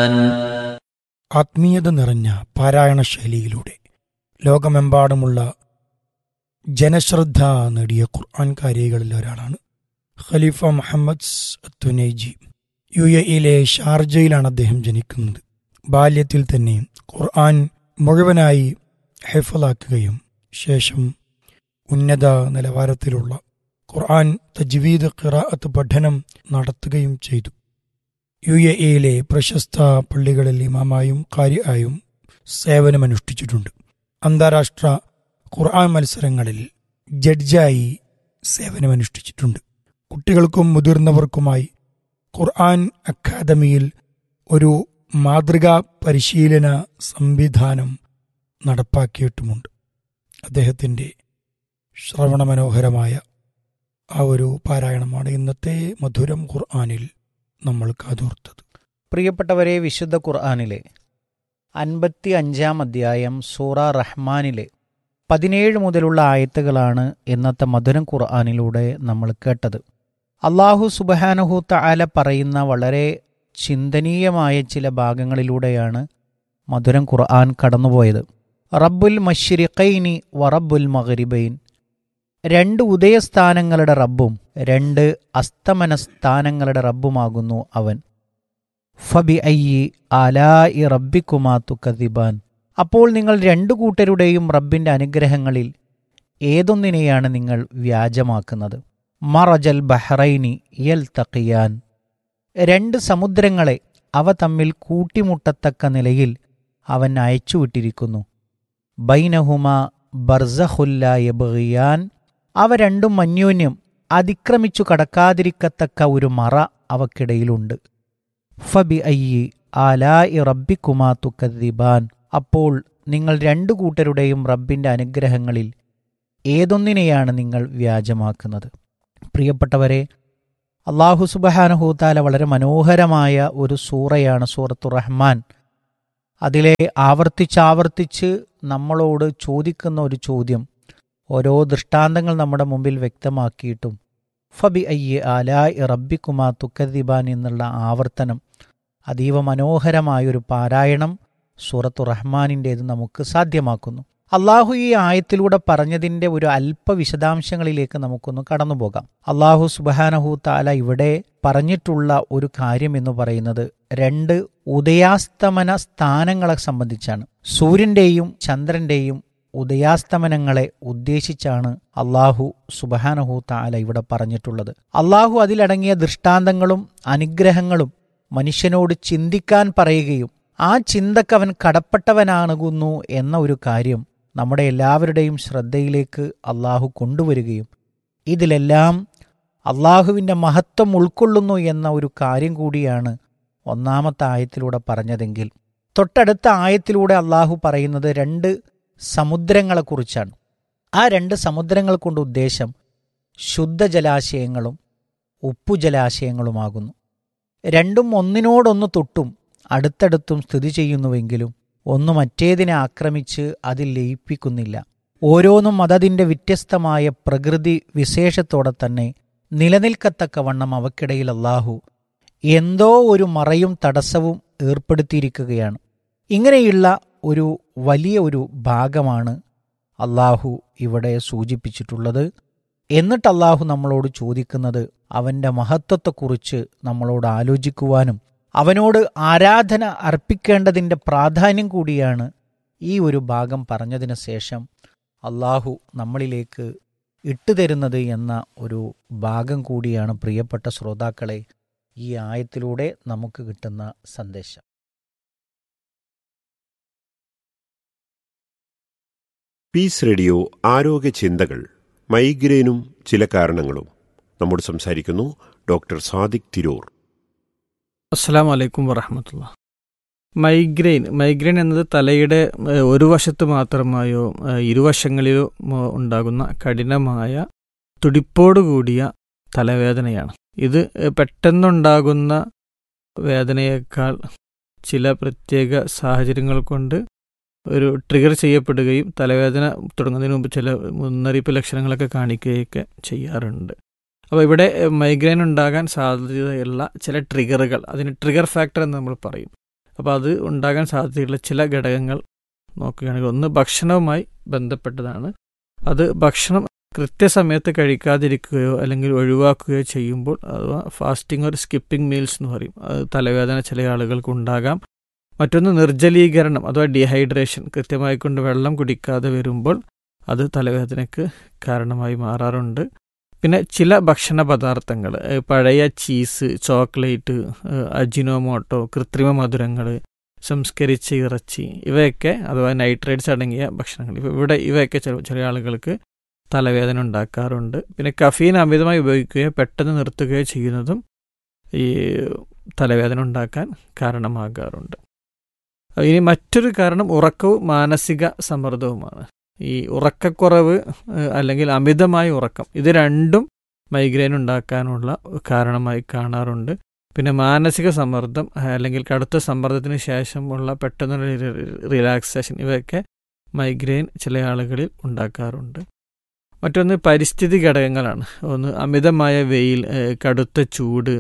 ആത്മീയത നിറഞ്ഞ പാരായണ ശൈലിയിലൂടെ ലോകമെമ്പാടുമുള്ള ജനശ്രദ്ധ നേടിയ ഖുർആൻ കാരികളിൽ ഒരാളാണ് Khalifa Muhammad Tunaiji U A ഇയിലെ ഷാർജയിലാണ് അദ്ദേഹം ജനിക്കുന്നത് ബാല്യത്തിൽ തന്നെ ഖുർആൻ മുഴുവനായി ഹെഫലാക്കുകയും ശേഷം ഉന്നത നിലവാരത്തിലുള്ള ഖുർആൻ തജ്വീദ് ഖിറാഅത്ത് പഠനം നടത്തുകയും ചെയ്തു യു എ ഇയിലെ പ്രശസ്ത പള്ളികളിൽ ഇമാമായും കാര്യായും സേവനമനുഷ്ഠിച്ചിട്ടുണ്ട് അന്താരാഷ്ട്ര ഖുർആൻ മത്സരങ്ങളിൽ ജഡ്ജായി സേവനമനുഷ്ഠിച്ചിട്ടുണ്ട് കുട്ടികൾക്കും മുതിർന്നവർക്കുമായി ഖുർആൻ അക്കാദമിയിൽ ഒരു മാതൃകാ പരിശീലന സംവിധാനം നടപ്പാക്കിയിട്ടുമുണ്ട് അദ്ദേഹത്തിൻ്റെ ശ്രവണമനോഹരമായ ആ ഒരു പാരായണമാണ് ഇന്നത്തെ മധുരം ഖുർആനിൽ നമ്മൾ കാതോർത്തത് പ്രിയപ്പെട്ടവരെ വിശുദ്ധ ഖുർആാനിലെ അൻപത്തി അഞ്ചാം അധ്യായം സൂറ റഹ്മാനിലെ പതിനേഴ് മുതലുള്ള ആയത്തുകളാണ് ഇന്നത്തെ മധുരം ഖുർആാനിലൂടെ നമ്മൾ കേട്ടത് അള്ളാഹു സുബഹാനഹൂത്ത ആല പറയുന്ന വളരെ ചിന്തനീയമായ ചില ഭാഗങ്ങളിലൂടെയാണ് മധുരം ഖുർആൻ കടന്നുപോയത് റബ്ബുൽ മഷ്രിഖൈനി വറബ്ബുൽ മഗ്രിബൈൻ രണ്ട് ഉദയസ്ഥാനങ്ങളുടെ റബ്ബും രണ്ട് അസ്തമന സ്ഥാനങ്ങളുടെ റബ്ബുമാകുന്നു അവൻ ഫബി അയ്യി ആലായി റബ്ബിക്കുമാ തുക്കദിബാൻ അപ്പോൾ നിങ്ങൾ രണ്ടു കൂട്ടരുടെയും റബ്ബിന്റെ അനുഗ്രഹങ്ങളിൽ ഏതൊന്നിനെയാണ് നിങ്ങൾ വ്യാജമാക്കുന്നത് മറജൽ ബഹ്റൈനി യൽ തക്കിയാൻ രണ്ട് സമുദ്രങ്ങളെ അവ തമ്മിൽ കൂട്ടിമുട്ടത്തക്ക നിലയിൽ അവൻ അയച്ചുവിട്ടിരിക്കുന്നു ബൈനഹുമ ബർസഹുല്ല യബിയാൻ അവ രണ്ടും അന്യോന്യം അതിക്രമിച്ചു കടക്കാതിരിക്കത്തക്ക ഒരു മറ അവക്കിടയിലുണ്ട് ഫബി അയ്യി ആലായി റബ്ബിക്കുമാ തുക്കദിബാൻ അപ്പോൾ നിങ്ങൾ രണ്ടു കൂട്ടരുടെയും റബ്ബിന്റെ അനുഗ്രഹങ്ങളിൽ ഏതൊന്നിനെയാണ് നിങ്ങൾ വ്യാജമാക്കുന്നത് പ്രിയപ്പെട്ടവരെ അള്ളാഹു സുബഹാനഹൂത്താല വളരെ മനോഹരമായ ഒരു സൂറയാണ് സൂറത്തു റഹ്മാൻ അതിലെ ആവർത്തിച്ചാവർത്തിച്ച് നമ്മളോട് ചോദിക്കുന്ന ഒരു ചോദ്യം ഓരോ ദൃഷ്ടാന്തങ്ങൾ നമ്മുടെ മുമ്പിൽ വ്യക്തമാക്കിയിട്ടും ഫബി അയ്യ ആലായ് റബ്ബിക്കുമാ തുക്കദിബാൻ എന്നുള്ള ആവർത്തനം അതീവ മനോഹരമായൊരു പാരായണം സൂറത്തു റഹ്മാനിൻ്റേത് നമുക്ക് സാധ്യമാക്കുന്നു അള്ളാഹു ഈ ആയത്തിലൂടെ പറഞ്ഞതിൻ്റെ ഒരു അല്പ വിശദാംശങ്ങളിലേക്ക് നമുക്കൊന്ന് കടന്നുപോകാം അള്ളാഹു സുബാനഹു താല ഇവിടെ പറഞ്ഞിട്ടുള്ള ഒരു കാര്യം എന്ന് പറയുന്നത് രണ്ട് ഉദയാസ്തമന സ്ഥാനങ്ങളെ സംബന്ധിച്ചാണ് സൂര്യന്റെയും ചന്ദ്രന്റെയും ഉദയാസ്തമനങ്ങളെ ഉദ്ദേശിച്ചാണ് അള്ളാഹു സുബഹാനഹു താല ഇവിടെ പറഞ്ഞിട്ടുള്ളത് അള്ളാഹു അതിലടങ്ങിയ ദൃഷ്ടാന്തങ്ങളും അനുഗ്രഹങ്ങളും മനുഷ്യനോട് ചിന്തിക്കാൻ പറയുകയും ആ ചിന്തക്കവൻ കടപ്പെട്ടവനാകുന്നു എന്ന ഒരു കാര്യം നമ്മുടെ എല്ലാവരുടെയും ശ്രദ്ധയിലേക്ക് അള്ളാഹു കൊണ്ടുവരികയും ഇതിലെല്ലാം അള്ളാഹുവിൻ്റെ മഹത്വം ഉൾക്കൊള്ളുന്നു എന്ന ഒരു കാര്യം കൂടിയാണ് ഒന്നാമത്തെ ആയത്തിലൂടെ പറഞ്ഞതെങ്കിൽ തൊട്ടടുത്ത ആയത്തിലൂടെ അള്ളാഹു പറയുന്നത് രണ്ട് സമുദ്രങ്ങളെക്കുറിച്ചാണ് ആ രണ്ട് സമുദ്രങ്ങൾ കൊണ്ട് ഉദ്ദേശം ശുദ്ധജലാശയങ്ങളും ഉപ്പുജലാശയങ്ങളുമാകുന്നു രണ്ടും ഒന്നിനോടൊന്ന് തൊട്ടും അടുത്തടുത്തും സ്ഥിതി ചെയ്യുന്നുവെങ്കിലും ഒന്ന് മറ്റേതിനെ ആക്രമിച്ച് അതിൽ ലയിപ്പിക്കുന്നില്ല ഓരോന്നും അതതിൻ്റെ വ്യത്യസ്തമായ പ്രകൃതി വിശേഷത്തോടെ തന്നെ നിലനിൽക്കത്തക്കവണ്ണം അവക്കിടയിൽ അള്ളാഹു എന്തോ ഒരു മറയും തടസ്സവും ഏർപ്പെടുത്തിയിരിക്കുകയാണ് ഇങ്ങനെയുള്ള ഒരു വലിയ ഒരു ഭാഗമാണ് അള്ളാഹു ഇവിടെ സൂചിപ്പിച്ചിട്ടുള്ളത് എന്നിട്ട് അള്ളാഹു നമ്മളോട് ചോദിക്കുന്നത് അവൻ്റെ മഹത്വത്തെക്കുറിച്ച് നമ്മളോട് ആലോചിക്കുവാനും അവനോട് ആരാധന അർപ്പിക്കേണ്ടതിൻ്റെ പ്രാധാന്യം കൂടിയാണ് ഈ ഒരു ഭാഗം പറഞ്ഞതിന് ശേഷം അള്ളാഹു നമ്മളിലേക്ക് ഇട്ടുതരുന്നത് എന്ന ഒരു ഭാഗം കൂടിയാണ് പ്രിയപ്പെട്ട ശ്രോതാക്കളെ ഈ ആയത്തിലൂടെ നമുക്ക് കിട്ടുന്ന സന്ദേശം പീസ് റേഡിയോ ആരോഗ്യ ചിന്തകൾ മൈഗ്രെയിനും ചില കാരണങ്ങളും നമ്മോട് സംസാരിക്കുന്നു ഡോക്ടർ സാദിഖ് തിരൂർ അസ്സാം വലൈക്കും വറഹമത്തുള്ള മൈഗ്രെയിൻ മൈഗ്രെയിൻ എന്നത് തലയുടെ ഏഹ്, ഒരു വശത്ത് മാത്രമായോ ഏഹ്, ഇരുവശങ്ങളിലോ മോ ഉണ്ടാകുന്ന കഠിനമായ തുടിപ്പോടുകൂടിയ തലവേദനയാണ് ഇത് ഏഹ്, പെട്ടെന്നുണ്ടാകുന്ന വേദനയേക്കാൾ ചില പ്രത്യേക സാഹചര്യങ്ങൾ കൊണ്ട് ഒരു ട്രിഗർ ചെയ്യപ്പെടുകയും തലവേദന തുടങ്ങുന്നതിന് മുമ്പ് ചില മുന്നറിയിപ്പ് ലക്ഷണങ്ങളൊക്കെ കാണിക്കുകയൊക്കെ ചെയ്യാറുണ്ട് അപ്പോൾ ഇവിടെ മൈഗ്രെയിൻ ഉണ്ടാകാൻ സാധ്യതയുള്ള ചില ട്രിഗറുകൾ അതിന് ട്രിഗർ ഫാക്ടർ എന്ന് നമ്മൾ പറയും അപ്പോൾ അത് ഉണ്ടാകാൻ സാധ്യതയുള്ള ചില ഘടകങ്ങൾ നോക്കുകയാണെങ്കിൽ ഒന്ന് ഭക്ഷണവുമായി ബന്ധപ്പെട്ടതാണ് അത് ഭക്ഷണം കൃത്യസമയത്ത് കഴിക്കാതിരിക്കുകയോ അല്ലെങ്കിൽ ഒഴിവാക്കുകയോ ചെയ്യുമ്പോൾ അഥവാ ഫാസ്റ്റിംഗ് ഒരു സ്കിപ്പിംഗ് മീൽസ് എന്ന് പറയും അത് തലവേദന ചില ആളുകൾക്ക് ഉണ്ടാകാം മറ്റൊന്ന് നിർജ്ജലീകരണം അഥവാ ഡീഹൈഡ്രേഷൻ കൃത്യമായി കൊണ്ട് വെള്ളം കുടിക്കാതെ വരുമ്പോൾ അത് തലവേദനയ്ക്ക് കാരണമായി മാറാറുണ്ട് പിന്നെ ചില ഭക്ഷണ പദാർത്ഥങ്ങൾ ഏഹ് പഴയ ചീസ് ചോക്ലേറ്റ് ഏഹ് അജിനോമോട്ടോ കൃത്രിമ മധുരങ്ങൾ സംസ്കരിച്ച ഇറച്ചി ഇവയൊക്കെ അഥവാ നൈട്രേറ്റ്സ് അടങ്ങിയ ഭക്ഷണങ്ങൾ ഇവ- ഇവിടെ ഇവയൊക്കെ ചില ചില ആളുകൾക്ക് തലവേദന ഉണ്ടാക്കാറുണ്ട് പിന്നെ കഫീൻ അമിതമായി ഉപയോഗിക്കുകയോ പെട്ടെന്ന് നിർത്തുകയോ ചെയ്യുന്നതും ഈ തലവേദന ഉണ്ടാക്കാൻ കാരണമാകാറുണ്ട് ഇനി മറ്റൊരു കാരണം ഉറക്കവും മാനസിക സമ്മർദ്ദവുമാണ് ഈ ഉറക്കക്കുറവ് ഏഹ്, അല്ലെങ്കിൽ അമിതമായ ഉറക്കം ഇത് രണ്ടും മൈഗ്രെയിൻ ഉണ്ടാക്കാനുള്ള കാരണമായി കാണാറുണ്ട് പിന്നെ മാനസിക സമ്മർദ്ദം ഏഹ്, അല്ലെങ്കിൽ കടുത്ത സമ്മർദ്ദത്തിന് ശേഷമുള്ള പെട്ടെന്നുള്ള റിലാക്സേഷൻ ഇവയൊക്കെ മൈഗ്രെയിൻ ചില ആളുകളിൽ ഉണ്ടാക്കാറുണ്ട് മറ്റൊന്ന് പരിസ്ഥിതി ഘടകങ്ങളാണ് ഒന്ന് അമിതമായ വെയിൽ ഏഹ്, കടുത്ത ചൂട്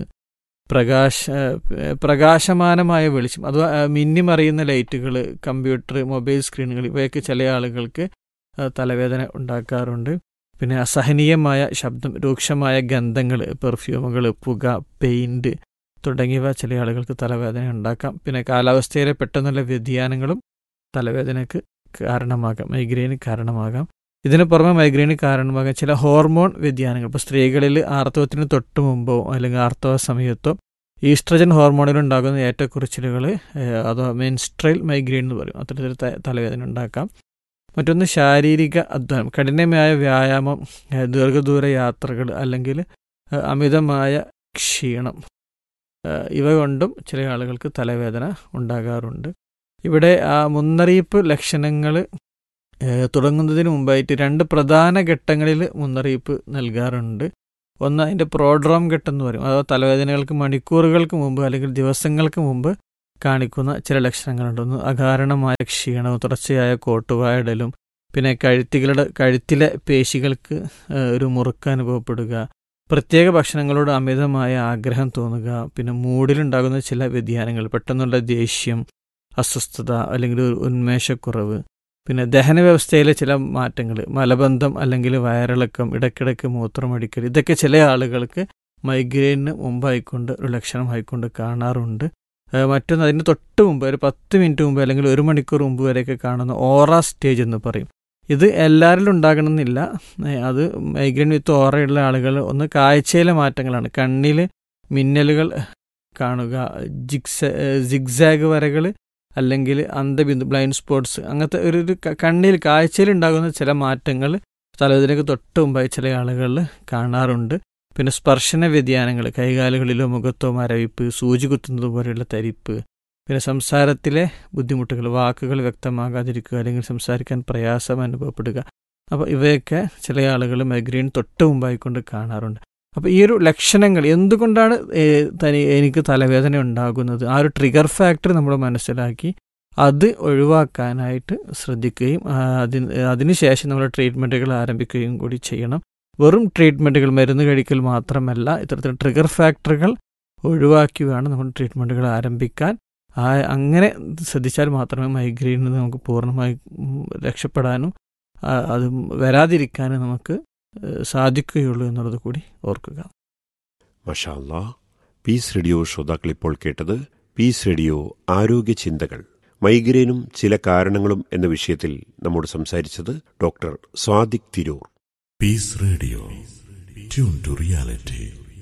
പ്രകാശ ഏഹ്, പ്രകാശമാനമായ വെളിച്ചം അഥവാ ഏഹ്, മിന്നിമറിയുന്ന ലൈറ്റുകൾ കമ്പ്യൂട്ടർ മൊബൈൽ സ്ക്രീനുകൾ ഇവയൊക്കെ ചില ആളുകൾക്ക് ഏഹ്, തലവേദന ഉണ്ടാക്കാറുണ്ട് പിന്നെ അസഹനീയമായ ശബ്ദം രൂക്ഷമായ ഗന്ധങ്ങൾ പെർഫ്യൂമുകൾ പുക പെയിൻറ് തുടങ്ങിയവ ചില ആളുകൾക്ക് തലവേദന ഉണ്ടാക്കാം പിന്നെ കാലാവസ്ഥയിലെ പെട്ടെന്നുള്ള വ്യതിയാനങ്ങളും തലവേദനയ്ക്ക് കാരണമാകാം മൈഗ്രെയിന് കാരണമാകാം ഇതിന് പുറമെ മൈഗ്രെയിന് കാരണമാകാൻ ചില ഹോർമോൺ വ്യതിയാനങ്ങൾ ഇപ്പോൾ സ്ത്രീകളിൽ ആർത്തവത്തിന് തൊട്ട് മുമ്പോ അല്ലെങ്കിൽ ആർത്തവ സമയത്തോ ഈസ്ട്രജൻ ഹോർമോണിൽ ഉണ്ടാകുന്ന ഏറ്റക്കുറച്ചിലുകൾ അഥവാ മെൻസ്ട്രൽ മൈഗ്രെയിൻ എന്ന് പറയും അത്തരത്തിൽ ത- തലവേദന ഉണ്ടാക്കാം മറ്റൊന്ന് ശാരീരിക അധ്വാനം കഠിനമായ വ്യായാമം ഏഹ് ദീർഘദൂര യാത്രകൾ അല്ലെങ്കിൽ ഏഹ് അമിതമായ ക്ഷീണം ഏഹ് ഇവ കൊണ്ടും ചില ആളുകൾക്ക് തലവേദന ഉണ്ടാകാറുണ്ട് ഇവിടെ ആ മുന്നറിയിപ്പ് ലക്ഷണങ്ങൾ തുടങ്ങുന്നതിന് മുമ്പായിട്ട് രണ്ട് പ്രധാന ഘട്ടങ്ങളിൽ മുന്നറിയിപ്പ് നൽകാറുണ്ട് ഒന്ന് അതിൻ്റെ പ്രോഡ്രോം ഘട്ടം എന്ന് പറയും അഥവാ തലവേദനകൾക്ക് മണിക്കൂറുകൾക്ക് മുമ്പ് അല്ലെങ്കിൽ ദിവസങ്ങൾക്ക് മുമ്പ് കാണിക്കുന്ന ചില ലക്ഷണങ്ങളുണ്ട് ഒന്ന് അകാരണമായ ക്ഷീണവും തുടർച്ചയായ കോട്ടുവായിടലും പിന്നെ കഴുത്തികളുടെ കഴുത്തിലെ പേശികൾക്ക് ഏഹ്, ഒരു മുറുക്കം അനുഭവപ്പെടുക പ്രത്യേക ഭക്ഷണങ്ങളോട് അമിതമായ ആഗ്രഹം തോന്നുക പിന്നെ മൂഡിലുണ്ടാകുന്ന ചില വ്യതിയാനങ്ങൾ പെട്ടെന്നുള്ള ദേഷ്യം അസ്വസ്ഥത അല്ലെങ്കിൽ ഒരു ഉന്മേഷക്കുറവ് പിന്നെ ദഹന വ്യവസ്ഥയിലെ ചില മാറ്റങ്ങൾ മലബന്ധം അല്ലെങ്കിൽ വയറിളക്കം ഇടയ്ക്കിടയ്ക്ക് മൂത്രമടിക്കൽ ഇതൊക്കെ ചില ആളുകൾക്ക് മൈഗ്രെയിന് മുമ്പായിക്കൊണ്ട് ഒരു ലക്ഷണമായിക്കൊണ്ട് കാണാറുണ്ട് ഏഹ് മറ്റൊന്ന് അതിന് തൊട്ട് മുമ്പ് ഒരു പത്ത് മിനിറ്റ് മുമ്പ് അല്ലെങ്കിൽ ഒരു മണിക്കൂർ മുമ്പ് വരെയൊക്കെ കാണുന്ന ഓറ സ്റ്റേജ് എന്ന് പറയും ഇത് എല്ലാവരിലും ഉണ്ടാകണമെന്നില്ല ഏഹ് അത് മൈഗ്രെയിൻ വിത്ത് ഓറയുള്ള ആളുകൾ ഒന്ന് കാഴ്ചയിലെ മാറ്റങ്ങളാണ് കണ്ണിൽ മിന്നലുകൾ കാണുക ജിഗ്സ ജിഗ്സാഗ് വരകൾ അല്ലെങ്കിൽ അന്ധബിന്ദു ബ്ലൈൻഡ് സ്പോട്സ് അങ്ങനത്തെ ഒരു ഒരു ക- കണ്ണിൽ കാഴ്ചയിൽ ഉണ്ടാകുന്ന ചില മാറ്റങ്ങൾ തലവേദനയ്ക്ക് തൊട്ട് മുമ്പായി ചില ആളുകളിൽ കാണാറുണ്ട് പിന്നെ സ്പർശന വ്യതിയാനങ്ങൾ കൈകാലുകളിലോ മുഖത്തോ മരവിപ്പ് സൂചി കുത്തുന്നത് പോലെയുള്ള തരിപ്പ് പിന്നെ സംസാരത്തിലെ ബുദ്ധിമുട്ടുകൾ വാക്കുകൾ വ്യക്തമാകാതിരിക്കുക അല്ലെങ്കിൽ സംസാരിക്കാൻ പ്രയാസം അനുഭവപ്പെടുക അപ്പോൾ ഇവയൊക്കെ ചില ആളുകൾ മൈഗ്രെയിൻ തൊട്ട് മുമ്പായിക്കൊണ്ട് കാണാറുണ്ട് അപ്പോൾ ഈ ഒരു ലക്ഷണങ്ങൾ എന്തുകൊണ്ടാണ് ഏഹ്, തനി എനിക്ക് തലവേദന ഉണ്ടാകുന്നത് ആ ഒരു ട്രിഗർ ഫാക്ടർ നമ്മൾ മനസ്സിലാക്കി അത് ഒഴിവാക്കാനായിട്ട് ശ്രദ്ധിക്കുകയും ആ, അതിന് അതിനുശേഷം നമ്മൾ ട്രീറ്റ്മെൻറ്റുകൾ ആരംഭിക്കുകയും കൂടി ചെയ്യണം വെറും ട്രീറ്റ്മെൻറ്റുകൾ മരുന്ന് കഴിക്കൽ മാത്രമല്ല ഇത്തരത്തിൽ ട്രിഗർ ഫാക്ടറുകൾ ഒഴിവാക്കി വേണം നമ്മൾ ട്രീറ്റ്മെൻറ്റുകൾ ആരംഭിക്കാൻ ആ അങ്ങനെ ശ്രദ്ധിച്ചാൽ മാത്രമേ മൈഗ്രെയിനിൽ നിന്ന് നമുക്ക് പൂർണ്ണമായി ഉം, രക്ഷപ്പെടാനും ആ, അത് വരാതിരിക്കാനും നമുക്ക് ഏഹ്, സാധിക്കുകയുള്ളൂ എന്നുള്ളത് കൂടി ഓർക്കുക മഷാല്ലാ പീസ് റേഡിയോ ശ്രോതാക്കൾ ഇപ്പോൾ കേട്ടത് പീസ് റേഡിയോ ആരോഗ്യ ചിന്തകൾ മൈഗ്രെയിനും ചില കാരണങ്ങളും എന്ന വിഷയത്തിൽ നമ്മോട് സംസാരിച്ചത് doctor Swadiq Tirur Peace Radio. Tune to reality.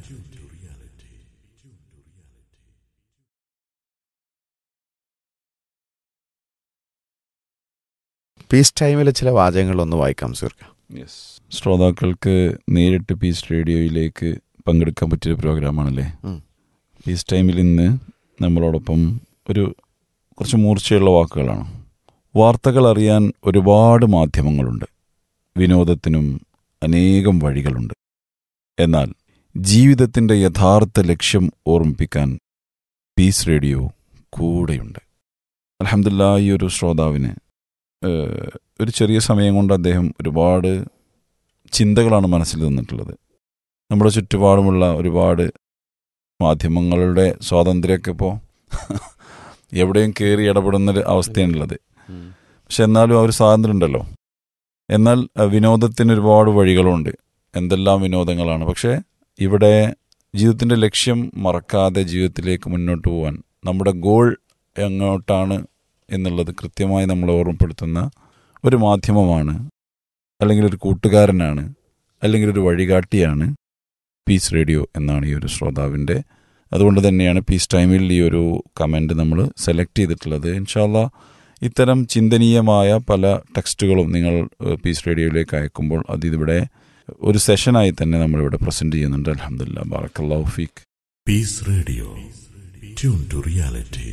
Peace ടൈമിലെ ചില വാചകങ്ങളൊന്ന് വായിക്കാം സുർക്ക യെസ് ശ്രോതാക്കൾക്ക് നേരിട്ട് പീസ് റേഡിയോയിലേക്ക് പങ്കെടുക്കാൻ പറ്റിയൊരു പ്രോഗ്രാമാണല്ലേ ഉം. പീസ് ടൈമിൽ ഇന്ന് നമ്മളോടൊപ്പം ഒരു കുറച്ച് മൂർച്ചയുള്ള വാക്കുകളാണ് വാർത്തകൾ അറിയാൻ ഒരുപാട് മാധ്യമങ്ങളുണ്ട് വിനോദത്തിനും അനേകം വഴികളുണ്ട് എന്നാൽ ജീവിതത്തിൻ്റെ യഥാർത്ഥ ലക്ഷ്യം ഓർമ്മിപ്പിക്കാൻ പീസ് റേഡിയോ കൂടെയുണ്ട് അലഹമില്ല ഈ ഒരു ശ്രോതാവിന് ഏഹ്, ഒരു ചെറിയ സമയം കൊണ്ട് അദ്ദേഹം ഒരുപാട് ചിന്തകളാണ് മനസ്സിൽ തന്നിട്ടുള്ളത് നമ്മുടെ ചുറ്റുപാടുമുള്ള ഒരുപാട് മാധ്യമങ്ങളുടെ സ്വാതന്ത്ര്യമൊക്കെ ഇപ്പോൾ എവിടെയും കയറി ഇടപെടുന്ന ഒരു അവസ്ഥയാണുള്ളത് പക്ഷെ എന്നാലും ആ ഒരു സ്വാതന്ത്ര്യം ഉണ്ടല്ലോ എന്നാൽ അഹ്, വിനോദത്തിന് ഒരുപാട് വഴികളുണ്ട് എന്തെല്ലാം വിനോദങ്ങളാണ് പക്ഷേ ഇവിടെ ജീവിതത്തിൻ്റെ ലക്ഷ്യം മറക്കാതെ ജീവിതത്തിലേക്ക് മുന്നോട്ട് പോകാൻ നമ്മുടെ ഗോൾ എങ്ങോട്ടാണ് എന്നുള്ളത് കൃത്യമായി നമ്മളെ ഓർമ്മപ്പെടുത്തുന്ന ഒരു മാധ്യമമാണ് അല്ലെങ്കിൽ ഒരു കൂട്ടുകാരനാണ് അല്ലെങ്കിൽ ഒരു വഴികാട്ടിയാണ് പീസ് റേഡിയോ എന്നാണ് ഈ ഒരു ശ്രോതാവിൻ്റെ അതുകൊണ്ട് തന്നെയാണ് പീസ് ടൈമിൽ ഈ ഒരു കമൻറ്റ് നമ്മൾ സെലക്ട് ചെയ്തിട്ടുള്ളത് ഇൻഷാല്ല ഇത്തരം ചിന്തനീയമായ പല ടെക്സ്റ്റുകളും നിങ്ങൾ ഏഹ്, പീസ് റേഡിയോയിലേക്ക് അയക്കുമ്പോൾ അത് ഇതിവിടെ ഒരു സെഷനായി തന്നെ നമ്മളിവിടെ പ്രസൻറ്റ് ചെയ്യുന്നുണ്ട് അലഹമില്ല ബാറക്കല്ലാഹു ഫീക്ക് Peace Radio. Tune to reality.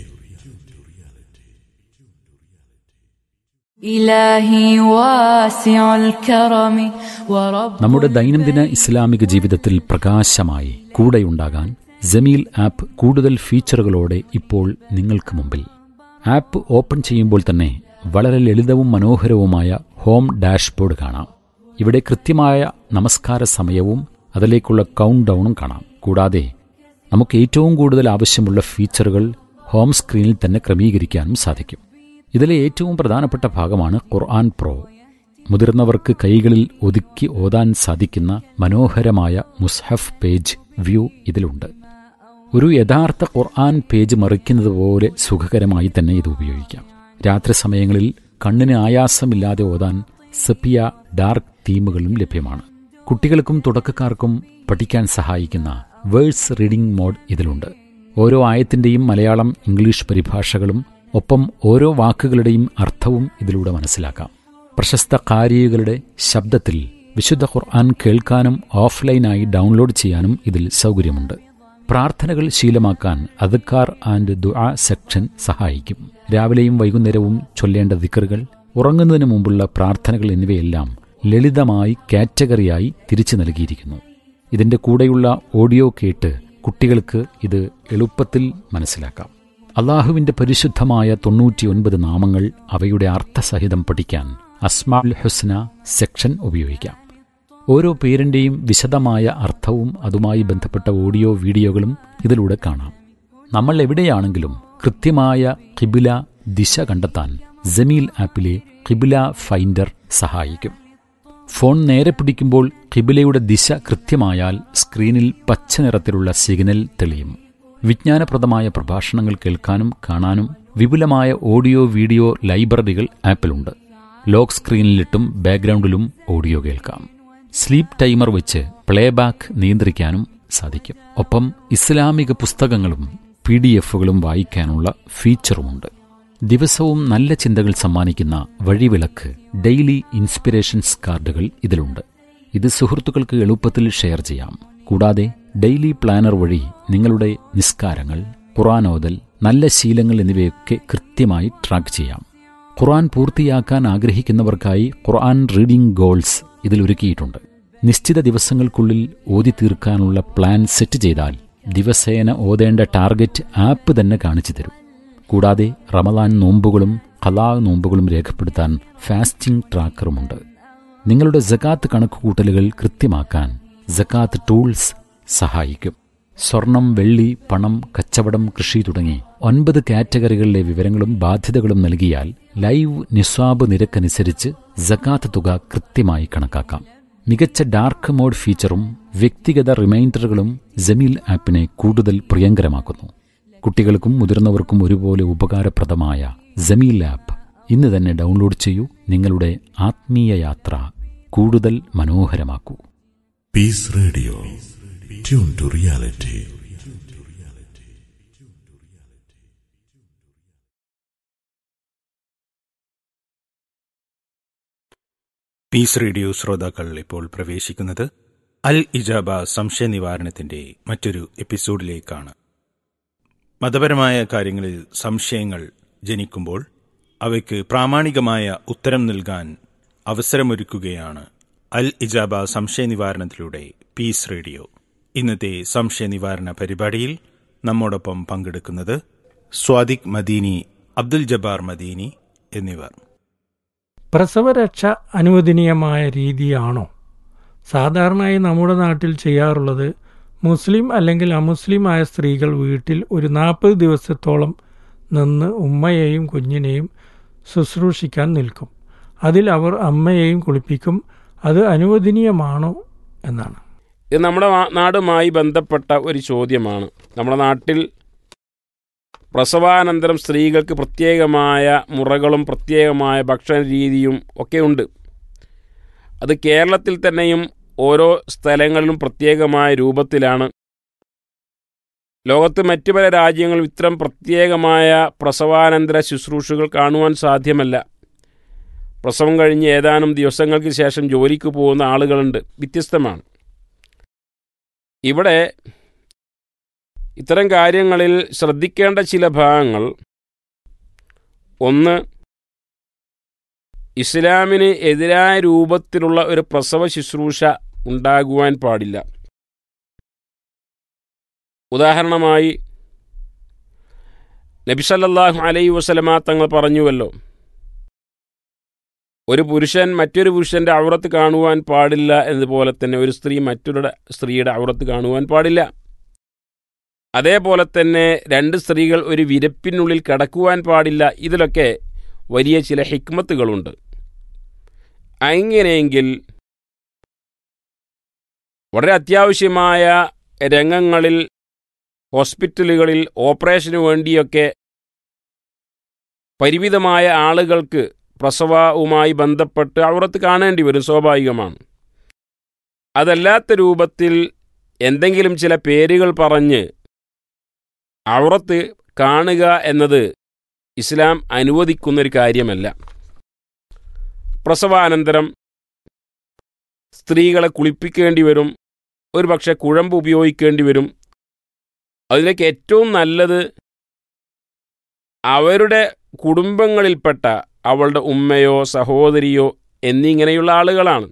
إلهي واسع الكرم ورب നമ്മുടെ ദൈനംദിന ഇസ്ലാമിക ജീവിതത്തിൽ പ്രകാശമായി കൂടെയുണ്ടാകാൻ ജമീൽ ആപ്പ് കൂടുതൽ ഫീച്ചറുകളോടെ ഇപ്പോൾ നിങ്ങൾക്ക് മുമ്പിൽ ആപ്പ് ഓപ്പൺ ചെയ്യുമ്പോൾ തന്നെ വളരെ ലളിതവും മനോഹരവുമായ ഹോം ഡാഷ്ബോർഡ് കാണാം ഇവിടെ കൃത്യമായ നമസ്കാര സമയവും അതിലേക്കുള്ള കൗണ്ട് ഡൗണും കാണാം കൂടാതെ നമുക്ക് ഏറ്റവും കൂടുതൽ ആവശ്യമുള്ള ഫീച്ചറുകൾ ഹോം സ്ക്രീനിൽ തന്നെ ക്രമീകരിക്കാനും സാധിക്കും ഇതിലെ ഏറ്റവും പ്രധാനപ്പെട്ട ഭാഗമാണ് ഖുർആൻ പ്രോ മുതിർന്നവർക്ക് കൈകളിൽ ഒതുക്കി ഓതാൻ സാധിക്കുന്ന മനോഹരമായ മുസ്ഹഫ് പേജ് വ്യൂ ഇതിലുണ്ട് ഒരു യഥാർത്ഥ ഖുർആൻ പേജ് മറിക്കുന്നത് പോലെ സുഖകരമായി തന്നെ ഇത് ഉപയോഗിക്കാം രാത്രി സമയങ്ങളിൽ കണ്ണിന് ആയാസമില്ലാതെ ഓതാൻ സെപ്പിയ ഡാർക്ക് തീമുകളും ലഭ്യമാണ് കുട്ടികൾക്കും തുടക്കക്കാർക്കും പഠിക്കാൻ സഹായിക്കുന്ന വേഴ്സ് റീഡിംഗ് മോഡ് ഇതിലുണ്ട് ഓരോ ആയത്തിന്റെയും മലയാളം ഇംഗ്ലീഷ് പരിഭാഷകളും ഒപ്പം ഓരോ വാക്കുകളുടെയും അർത്ഥവും ഇതിലൂടെ മനസ്സിലാക്കാം പ്രശസ്ത കാരികളുടെ ശബ്ദത്തിൽ വിശുദ്ധ ഖുർആൻ കേൾക്കാനും ഓഫ്ലൈനായി ഡൗൺലോഡ് ചെയ്യാനും ഇതിൽ സൗകര്യമുണ്ട് പ്രാർത്ഥനകൾ ശീലമാക്കാൻ അദ്ക്കാർ ആൻഡ് ദുആ സെക്ഷൻ സഹായിക്കും രാവിലെയും വൈകുന്നേരവും ചൊല്ലേണ്ട ദിക്കറുകൾ ഉറങ്ങുന്നതിന് മുമ്പുള്ള പ്രാർത്ഥനകൾ എന്നിവയെല്ലാം ലളിതമായി കാറ്റഗറിയായി തിരിച്ചു നൽകിയിരിക്കുന്നു ഇതിന്റെ കൂടെയുള്ള ഓഡിയോ കേട്ട് കുട്ടികൾക്ക് ഇത് എളുപ്പത്തിൽ മനസ്സിലാക്കാം അള്ളാഹുവിന്റെ പരിശുദ്ധമായ തൊണ്ണൂറ്റിയൊൻപത് നാമങ്ങൾ അവയുടെ അർത്ഥസഹിതം പഠിക്കാൻ അസ്മാൽ ഹുസ്ന സെക്ഷൻ ഉപയോഗിക്കാം ഓരോ പേരിന്റെയും വിശദമായ അർത്ഥവും അതുമായി ബന്ധപ്പെട്ട ഓഡിയോ വീഡിയോകളും ഇതിലൂടെ കാണാം നമ്മൾ എവിടെയാണെങ്കിലും കൃത്യമായ കിബില ദിശ കണ്ടെത്താൻ ജമീൽ ആപ്പിലെ കിബില ഫൈൻഡർ സഹായിക്കും ഫോൺ നേരെ പിടിക്കുമ്പോൾ കിബിലയുടെ ദിശ കൃത്യമായാൽ സ്ക്രീനിൽ പച്ച നിറത്തിലുള്ള സിഗ്നൽ തെളിയും വിജ്ഞാനപ്രദമായ പ്രഭാഷണങ്ങൾ കേൾക്കാനും കാണാനും വിപുലമായ ഓഡിയോ വീഡിയോ ലൈബ്രറികൾ ആപ്പിലുണ്ട് ലോക്ക് സ്ക്രീനിലിട്ടും ബാക്ക്ഗ്രൗണ്ടിലും ഓഡിയോ കേൾക്കാം സ്ലീപ്പ് ടൈമർ വെച്ച് പ്ലേബാക്ക് നിയന്ത്രിക്കാനും സാധിക്കും ഒപ്പം ഇസ്ലാമിക പുസ്തകങ്ങളും പി ഡി എഫുകളും വായിക്കാനുള്ള ഫീച്ചറുമുണ്ട് ദിവസവും നല്ല ചിന്തകൾ സമ്മാനിക്കുന്ന വഴിവിളക്ക് ഡെയിലി ഇൻസ്പിറേഷൻസ് കാർഡുകൾ ഇതിലുണ്ട് ഇത് സുഹൃത്തുക്കൾക്ക് എളുപ്പത്തിൽ ഷെയർ ചെയ്യാം കൂടാതെ ഡെയിലി പ്ലാനർ വഴി നിങ്ങളുടെ നിസ്കാരങ്ങൾ ഖുറാനോദൽ നല്ല ശീലങ്ങൾ എന്നിവയൊക്കെ കൃത്യമായി ട്രാക്ക് ചെയ്യാം ഖുർആൻ പൂർത്തിയാക്കാൻ ആഗ്രഹിക്കുന്നവർക്കായി ഖുർആൻ റീഡിംഗ് ഗോൾസ് ഇതിൽ ഒരുക്കിയിട്ടുണ്ട് നിശ്ചിത ദിവസങ്ങൾക്കുള്ളിൽ ഓതി തീർക്കാനുള്ള പ്ലാൻ സെറ്റ് ചെയ്താൽ ദിവസേന ഓതേണ്ട ടാർഗറ്റ് ആപ്പ് തന്നെ കാണിച്ചു തരും കൂടാതെ റമദാൻ നോമ്പുകളും ഖലാ നോമ്പുകളും രേഖപ്പെടുത്താൻ ഫാസ്റ്റിംഗ് ട്രാക്കറുമുണ്ട് നിങ്ങളുടെ ജക്കാത്ത് കണക്കുകൂട്ടലുകൾ കൃത്യമാക്കാൻ ജക്കാത്ത് ടൂൾസ് സഹായിക്കും സ്വർണം വെള്ളി പണം കച്ചവടം കൃഷി തുടങ്ങി ഒൻപത് കാറ്റഗറികളിലെ വിവരങ്ങളും ബാധ്യതകളും നൽകിയാൽ ലൈവ് നിസ്വാബ് നിരക്കനുസരിച്ച് ജക്കാത്ത് തുക കൃത്യമായി കണക്കാക്കാം മികച്ച ഡാർക്ക് മോഡ് ഫീച്ചറും വ്യക്തിഗത റിമൈൻഡറുകളും ജമീൽ ആപ്പിനെ കൂടുതൽ പ്രിയങ്കരമാക്കുന്നു കുട്ടികൾക്കും മുതിർന്നവർക്കും ഒരുപോലെ ഉപകാരപ്രദമായ ജമീൽ ആപ്പ് ഇന്ന് തന്നെ ഡൗൺലോഡ് ചെയ്യൂ നിങ്ങളുടെ ആത്മീയ യാത്ര കൂടുതൽ മനോഹരമാക്കൂ Peace Radio. Tune to reality. Peace radio ശ്രോതാക്കൾ ഇപ്പോൾ പ്രവേശിക്കുന്നത് അൽ ഇജാബ സംശയ നിവാരണത്തിന്റെ മറ്റൊരു എപ്പിസോഡിലേക്കാണ് മതപരമായ കാര്യങ്ങളിൽ സംശയങ്ങൾ ജനിക്കുമ്പോൾ അവയ്ക്ക് പ്രാമാണികമായ ഉത്തരം നൽകാൻ അവസരമൊരുക്കുകയാണ് അൽ ഇജാബ സംശയ നിവാരണത്തിലൂടെ പീസ് റേഡിയോ ഇന്നത്തെ സംശയ നിവാരണ പരിപാടിയിൽ നമ്മോടൊപ്പം പങ്കെടുക്കുന്നത് സ്വാദിഖ് മദീനി അബ്ദുൽ ജബ്ബാർ മദീനി എന്നിവർ പ്രസവരക്ഷ അനുവദനീയമായ രീതിയാണോ സാധാരണയായി നമ്മുടെ നാട്ടിൽ ചെയ്യാറുള്ളത് മുസ്ലിം അല്ലെങ്കിൽ അമുസ്ലിം ആയ സ്ത്രീകൾ വീട്ടിൽ ഒരു നാൽപ്പത് ദിവസത്തോളം നിന്ന് ഉമ്മയെയും കുഞ്ഞിനെയും ശുശ്രൂഷിക്കാൻ നിൽക്കും അതിൽ അവർ അമ്മയെയും കുളിപ്പിക്കും അത് അനുവദനീയമാണോ എന്നാണ് ഇത് നമ്മുടെ നാ- നാടുമായി ബന്ധപ്പെട്ട ഒരു ചോദ്യമാണ് നമ്മുടെ നാട്ടിൽ പ്രസവാനന്തരം സ്ത്രീകൾക്ക് പ്രത്യേകമായ മുറകളും പ്രത്യേകമായ ഭക്ഷണ രീതിയും ഒക്കെ ഉണ്ട് അത് കേരളത്തിൽ തന്നെയും ഓരോ സ്ഥലങ്ങളിലും പ്രത്യേകമായ രൂപത്തിലാണ് ലോകത്ത് മറ്റു പല രാജ്യങ്ങളും ഇത്തരം പ്രത്യേകമായ പ്രസവാനന്തര ശുശ്രൂഷകൾ കാണുവാൻ സാധ്യമല്ല പ്രസവം കഴിഞ്ഞ് ഏതാനും ദിവസങ്ങൾക്ക് ശേഷം ജോലിക്ക് പോകുന്ന ആളുകളുണ്ട് വ്യത്യസ്തമാണ് ഇവിടെ ഇത്തരം കാര്യങ്ങളിൽ ശ്രദ്ധിക്കേണ്ട ചില ഭാഗങ്ങൾ ഒന്ന് ഇസ്ലാമിന് എതിരായ രൂപത്തിലുള്ള ഒരു പ്രസവ ശുശ്രൂഷ ഉണ്ടാകുവാൻ പാടില്ല ഉദാഹരണമായി നബിസല്ലാഹു അലൈ വസലമ തങ്ങൾ പറഞ്ഞുവല്ലോ ഒരു പുരുഷൻ മറ്റൊരു പുരുഷന്റെ ഔറത്ത് കാണുവാൻ പാടില്ല എന്നതുപോലെ തന്നെ ഒരു സ്ത്രീ മറ്റൊരു സ്ത്രീയുടെ ഔറത്ത് കാണുവാൻ പാടില്ല അതേപോലെ തന്നെ രണ്ട് സ്ത്രീകൾ ഒരു വിരപ്പിനുള്ളിൽ കടക്കുവാൻ പാടില്ല ഇതിലൊക്കെ വലിയ ചില ഹിക്മത്തുകളുണ്ട് അങ്ങനെയെങ്കിൽ വളരെ അത്യാവശ്യമായ രംഗങ്ങളിൽ ഹോസ്പിറ്റലുകളിൽ ഓപ്പറേഷന് വേണ്ടിയൊക്കെ പരിമിതമായ ആളുകൾക്ക് പ്രസവവുമായി ബന്ധപ്പെട്ട് ഔറത്ത് കാണേണ്ടി വരും സ്വാഭാവികമാണ് അതല്ലാത്ത രൂപത്തിൽ എന്തെങ്കിലും ചില പേരുകൾ പറഞ്ഞ് ഔറത്ത് കാണുക എന്നത് ഇസ്ലാം അനുവദിക്കുന്നൊരു കാര്യമല്ല പ്രസവാനന്തരം സ്ത്രീകളെ കുളിപ്പിക്കേണ്ടി വരും ഒരു പക്ഷേ കുഴമ്പ് ഉപയോഗിക്കേണ്ടി വരും അതിലേക്ക് ഏറ്റവും നല്ലത് അവരുടെ കുടുംബങ്ങളിൽപ്പെട്ട അവളുടെ ഉമ്മയോ സഹോദരിയോ എന്നിങ്ങനെയുള്ള ആളുകളാണ്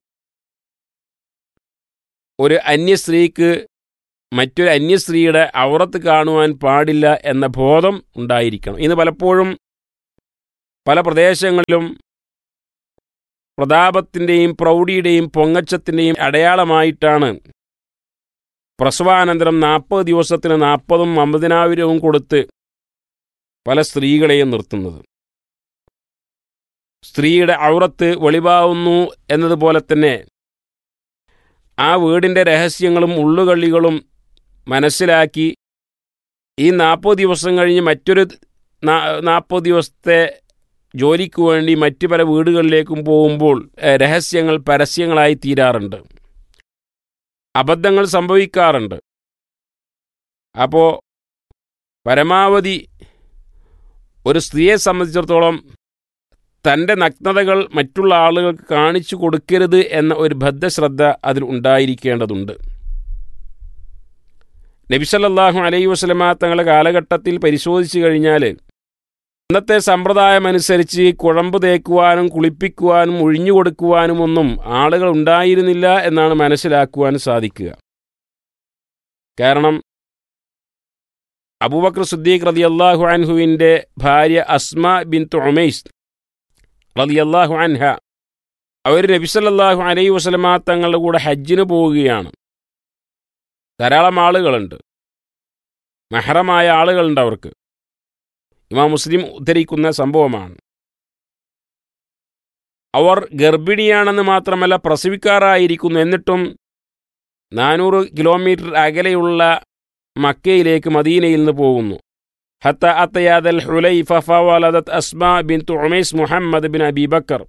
ഒരു അന്യ സ്ത്രീക്ക് മറ്റൊരു അന്യ സ്ത്രീയുടെ ഔറത്ത് കാണുവാൻ പാടില്ല എന്ന ബോധം ഉണ്ടായിരിക്കണം ഇന്ന് പലപ്പോഴും പല പ്രദേശങ്ങളിലും പ്രതാപത്തിൻ്റെയും പ്രൗഢിയുടെയും പൊങ്ങച്ചത്തിൻ്റെയും അടയാളമായിട്ടാണ് പ്രസവാനന്തരം നാൽപ്പത് ദിവസത്തിന് നാൽപ്പതും അമ്പതിനായിരവും കൊടുത്ത് പല സ്ത്രീകളെയും നിർത്തുന്നത് സ്ത്രീയുടെ ഔറത്ത് വെളിവാവുന്നു എന്നതുപോലെ തന്നെ ആ വീടിൻ്റെ രഹസ്യങ്ങളും ഉള്ളുകള്ളികളും മനസ്സിലാക്കി ഈ നാൽപ്പത് ദിവസം കഴിഞ്ഞ് മറ്റൊരു നാൽപ്പത് ദിവസത്തെ ജോലിക്ക് വേണ്ടി മറ്റു പല വീടുകളിലേക്കും പോകുമ്പോൾ ഏഹ്, രഹസ്യങ്ങൾ പരസ്യങ്ങളായി തീരാറുണ്ട് അബദ്ധങ്ങൾ സംഭവിക്കാറുണ്ട് അപ്പോൾ പരമാവധി ഒരു സ്ത്രീയെ സംബന്ധിച്ചിടത്തോളം തൻ്റെ നഗ്നതകൾ മറ്റുള്ള ആളുകൾക്ക് കാണിച്ചു കൊടുക്കരുത് എന്ന ഒരു ബദ്ധശ്രദ്ധ അതിൽ ഉണ്ടായിരിക്കേണ്ടതുണ്ട് നബിസല്ലാഹു അലൈഹി വസ്ലമ തങ്ങളുടെ കാലഘട്ടത്തിൽ പരിശോധിച്ചു കഴിഞ്ഞാൽ അന്നത്തെ സമ്പ്രദായമനുസരിച്ച് കുഴമ്പ് തേക്കുവാനും കുളിപ്പിക്കുവാനും ഒഴിഞ്ഞു കൊടുക്കുവാനും ഒന്നും ആളുകൾ ഉണ്ടായിരുന്നില്ല എന്നാണ് മനസ്സിലാക്കുവാൻ സാധിക്കുക കാരണം അബൂബക്കർ സുദ്ദീഖ് റതി അള്ളാഹു അൻഹുവിൻ്റെ ഭാര്യ അസ്മ ബിൻ തുമൈസ് റതി അള്ളാഹു അൻഹ അവർ നബിസല്ലാഹു അലൈ വസ്ലമ തങ്ങളുടെ കൂടെ ഹജ്ജിന് പോവുകയാണ് ധാരാളം ആളുകളുണ്ട് മെഹറമായ ആളുകളുണ്ട് അവർക്ക് ഇമാം മുസ്ലിം ഉദ്ധരിക്കുന്ന സംഭവമാണ് അവർ ഗർഭിണിയാണെന്ന് മാത്രമല്ല പ്രസവിക്കാറായിരിക്കുന്നു എന്നിട്ടും നാനൂറ് കിലോമീറ്റർ അകലെയുള്ള മക്കയിലേക്ക് മദീനയിൽ നിന്ന് പോകുന്നു ഹത്ത അത്തയാദൽ ഹുലൈഫ ഫവലദത് അസ്മ ബിൻ തുമൈസ് മുഹമ്മദ് ബിൻ അബീബക്കർ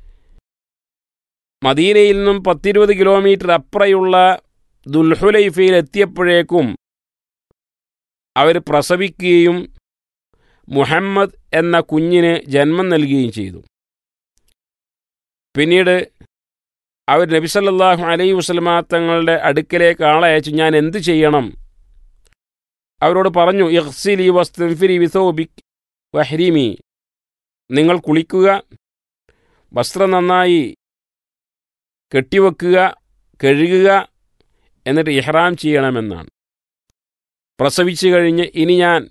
മദീനയിൽ നിന്നും പത്തിരുപത് കിലോമീറ്റർ അപ്പുറയുള്ള ദുൽഹുലൈഫയിൽ എത്തിയപ്പോഴേക്കും അവർ പ്രസവിക്കുകയും മുഹമ്മദ് എന്ന കുഞ്ഞിന് ജന്മം നൽകുകയും ചെയ്തു പിന്നീട് അവർ നബിസല്ലാഹു അലൈ വസ്ലമ തങ്ങളുടെ അടുക്കലേക്ക് ആളെ അയച്ചു ഞാൻ എന്ത് ചെയ്യണം അവരോട് പറഞ്ഞു ഇഹ്സിലി വസ്തുഫിരി വിസോബിക് വഹ്രീമി നിങ്ങൾ കുളിക്കുക വസ്ത്രം നന്നായി കെട്ടിവെക്കുക കഴുകുക എന്നിട്ട് ഇഹ്റാം ചെയ്യണമെന്നാണ് പ്രസവിച്ചു കഴിഞ്ഞ് ഇനി ഞാൻ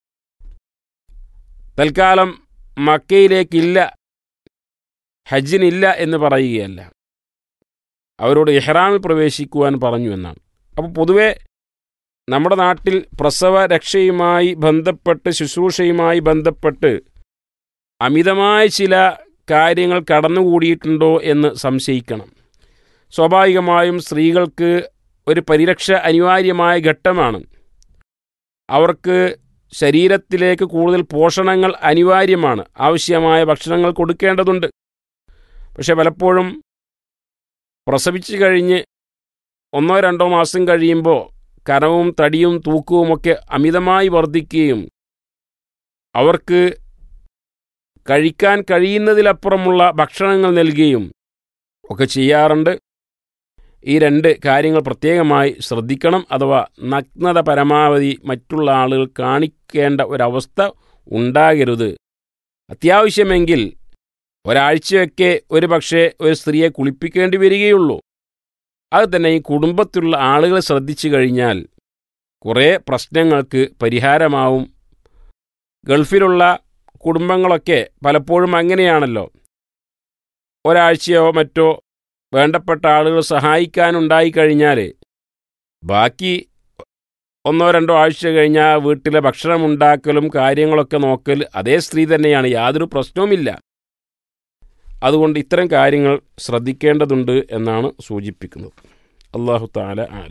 തൽക്കാലം മക്കയിലേക്കില്ല ഹജ്ജിനില്ല എന്ന് പറയുകയല്ല അവരോട് ഇഹ്റാമിൽ പ്രവേശിക്കുവാൻ പറഞ്ഞു എന്നാണ് അപ്പോൾ പൊതുവെ നമ്മുടെ നാട്ടിൽ പ്രസവ രക്ഷയുമായി ബന്ധപ്പെട്ട് ശുശ്രൂഷയുമായി ബന്ധപ്പെട്ട് അമിതമായ ചില കാര്യങ്ങൾ കടന്നുകൂടിയിട്ടുണ്ടോ എന്ന് സംശയിക്കണം സ്വാഭാവികമായും സ്ത്രീകൾക്ക് ഒരു പരിരക്ഷ അനിവാര്യമായ ഘട്ടമാണ് അവർക്ക് ശരീരത്തിലേക്ക് കൂടുതൽ പോഷണങ്ങൾ അനിവാര്യമാണ് ആവശ്യമായ ഭക്ഷണങ്ങൾ കൊടുക്കേണ്ടതുണ്ട് പക്ഷെ പലപ്പോഴും പ്രസവിച്ചു കഴിഞ്ഞ് ഒന്നോ രണ്ടോ മാസം കഴിയുമ്പോൾ കനവും തടിയും തൂക്കവുമൊക്കെ അമിതമായി വർദ്ധിക്കുകയും അവർക്ക് കഴിക്കാൻ കഴിയുന്നതിലപ്പുറമുള്ള ഭക്ഷണങ്ങൾ നൽകുകയും ഒക്കെ ചെയ്യാറുണ്ട് ഈ രണ്ട് കാര്യങ്ങൾ പ്രത്യേകമായി ശ്രദ്ധിക്കണം അഥവാ നഗ്നത പരമാവധി മറ്റുള്ള ആളുകൾ കാണിക്കേണ്ട ഒരവസ്ഥ ഉണ്ടാകരുത് അത്യാവശ്യമെങ്കിൽ ഒരാഴ്ചയൊക്കെ ഒരു പക്ഷേ ഒരു സ്ത്രീയെ കുളിപ്പിക്കേണ്ടി വരികയുള്ളൂ അത് തന്നെ ഈ കുടുംബത്തിലുള്ള ആളുകൾ ശ്രദ്ധിച്ചു കഴിഞ്ഞാൽ കുറേ പ്രശ്നങ്ങൾക്ക് പരിഹാരമാവും ഗൾഫിലുള്ള കുടുംബങ്ങളൊക്കെ പലപ്പോഴും അങ്ങനെയാണല്ലോ ഒരാഴ്ചയോ മറ്റോ വേണ്ടപ്പെട്ട ആളുകൾ സഹായിക്കാനുണ്ടായി കഴിഞ്ഞാൽ ബാക്കി ഒന്നോ രണ്ടോ ആഴ്ച കഴിഞ്ഞാൽ വീട്ടിലെ ഭക്ഷണം ഉണ്ടാക്കലും കാര്യങ്ങളൊക്കെ നോക്കൽ അതേ സ്ത്രീ തന്നെയാണ് യാതൊരു പ്രശ്നവുമില്ല അതുകൊണ്ട് ഇത്തരം കാര്യങ്ങൾ ശ്രദ്ധിക്കേണ്ടതുണ്ട് എന്നാണ് സൂചിപ്പിക്കുന്നത് അള്ളാഹു താല ആല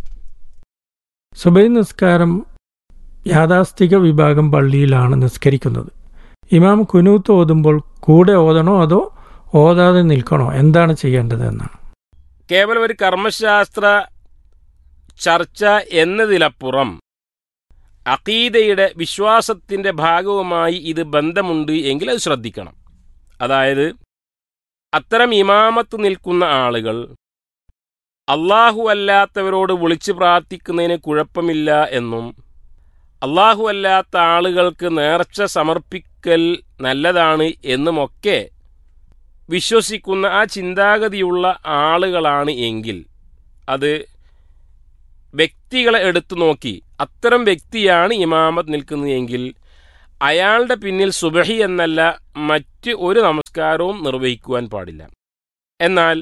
സുബൈ നിസ്കാരം യാഥാസ്ഥിക വിഭാഗം പള്ളിയിലാണ് നിസ്കരിക്കുന്നത് ഇമാം കുനൂത്ത് ഓതുമ്പോൾ കൂടെ ഓതണോ അതോ ഓതാതെ നിൽക്കണോ എന്താണ് ചെയ്യേണ്ടത് എന്നാണ് കേവലം ഒരു കർമ്മശാസ്ത്ര ചർച്ച എന്നതിലപ്പുറം അഖീദയുടെ വിശ്വാസത്തിൻ്റെ ഭാഗവുമായി ഇത് ബന്ധമുണ്ട് എങ്കിൽ അത് ശ്രദ്ധിക്കണം അതായത് അത്തരം ഇമാമത്ത് നിൽക്കുന്ന ആളുകൾ അള്ളാഹു അല്ലാത്തവരോട് വിളിച്ചു പ്രാർത്ഥിക്കുന്നതിന് കുഴപ്പമില്ല എന്നും അള്ളാഹു അല്ലാത്ത ആളുകൾക്ക് നേർച്ച സമർപ്പിക്കൽ നല്ലതാണ് എന്നുമൊക്കെ വിശ്വസിക്കുന്ന ആ ചിന്താഗതിയുള്ള ആളുകളാണ് എങ്കിൽ അത് വ്യക്തികളെ എടുത്തു നോക്കി അത്തരം വ്യക്തിയാണ് ഇമാമത്ത് നിൽക്കുന്നത് എങ്കിൽ അയാളുടെ പിന്നിൽ സുബഹി എന്നല്ല മറ്റ് ഒരു നമസ്കാരവും നിർവഹിക്കുവാൻ പാടില്ല എന്നാൽ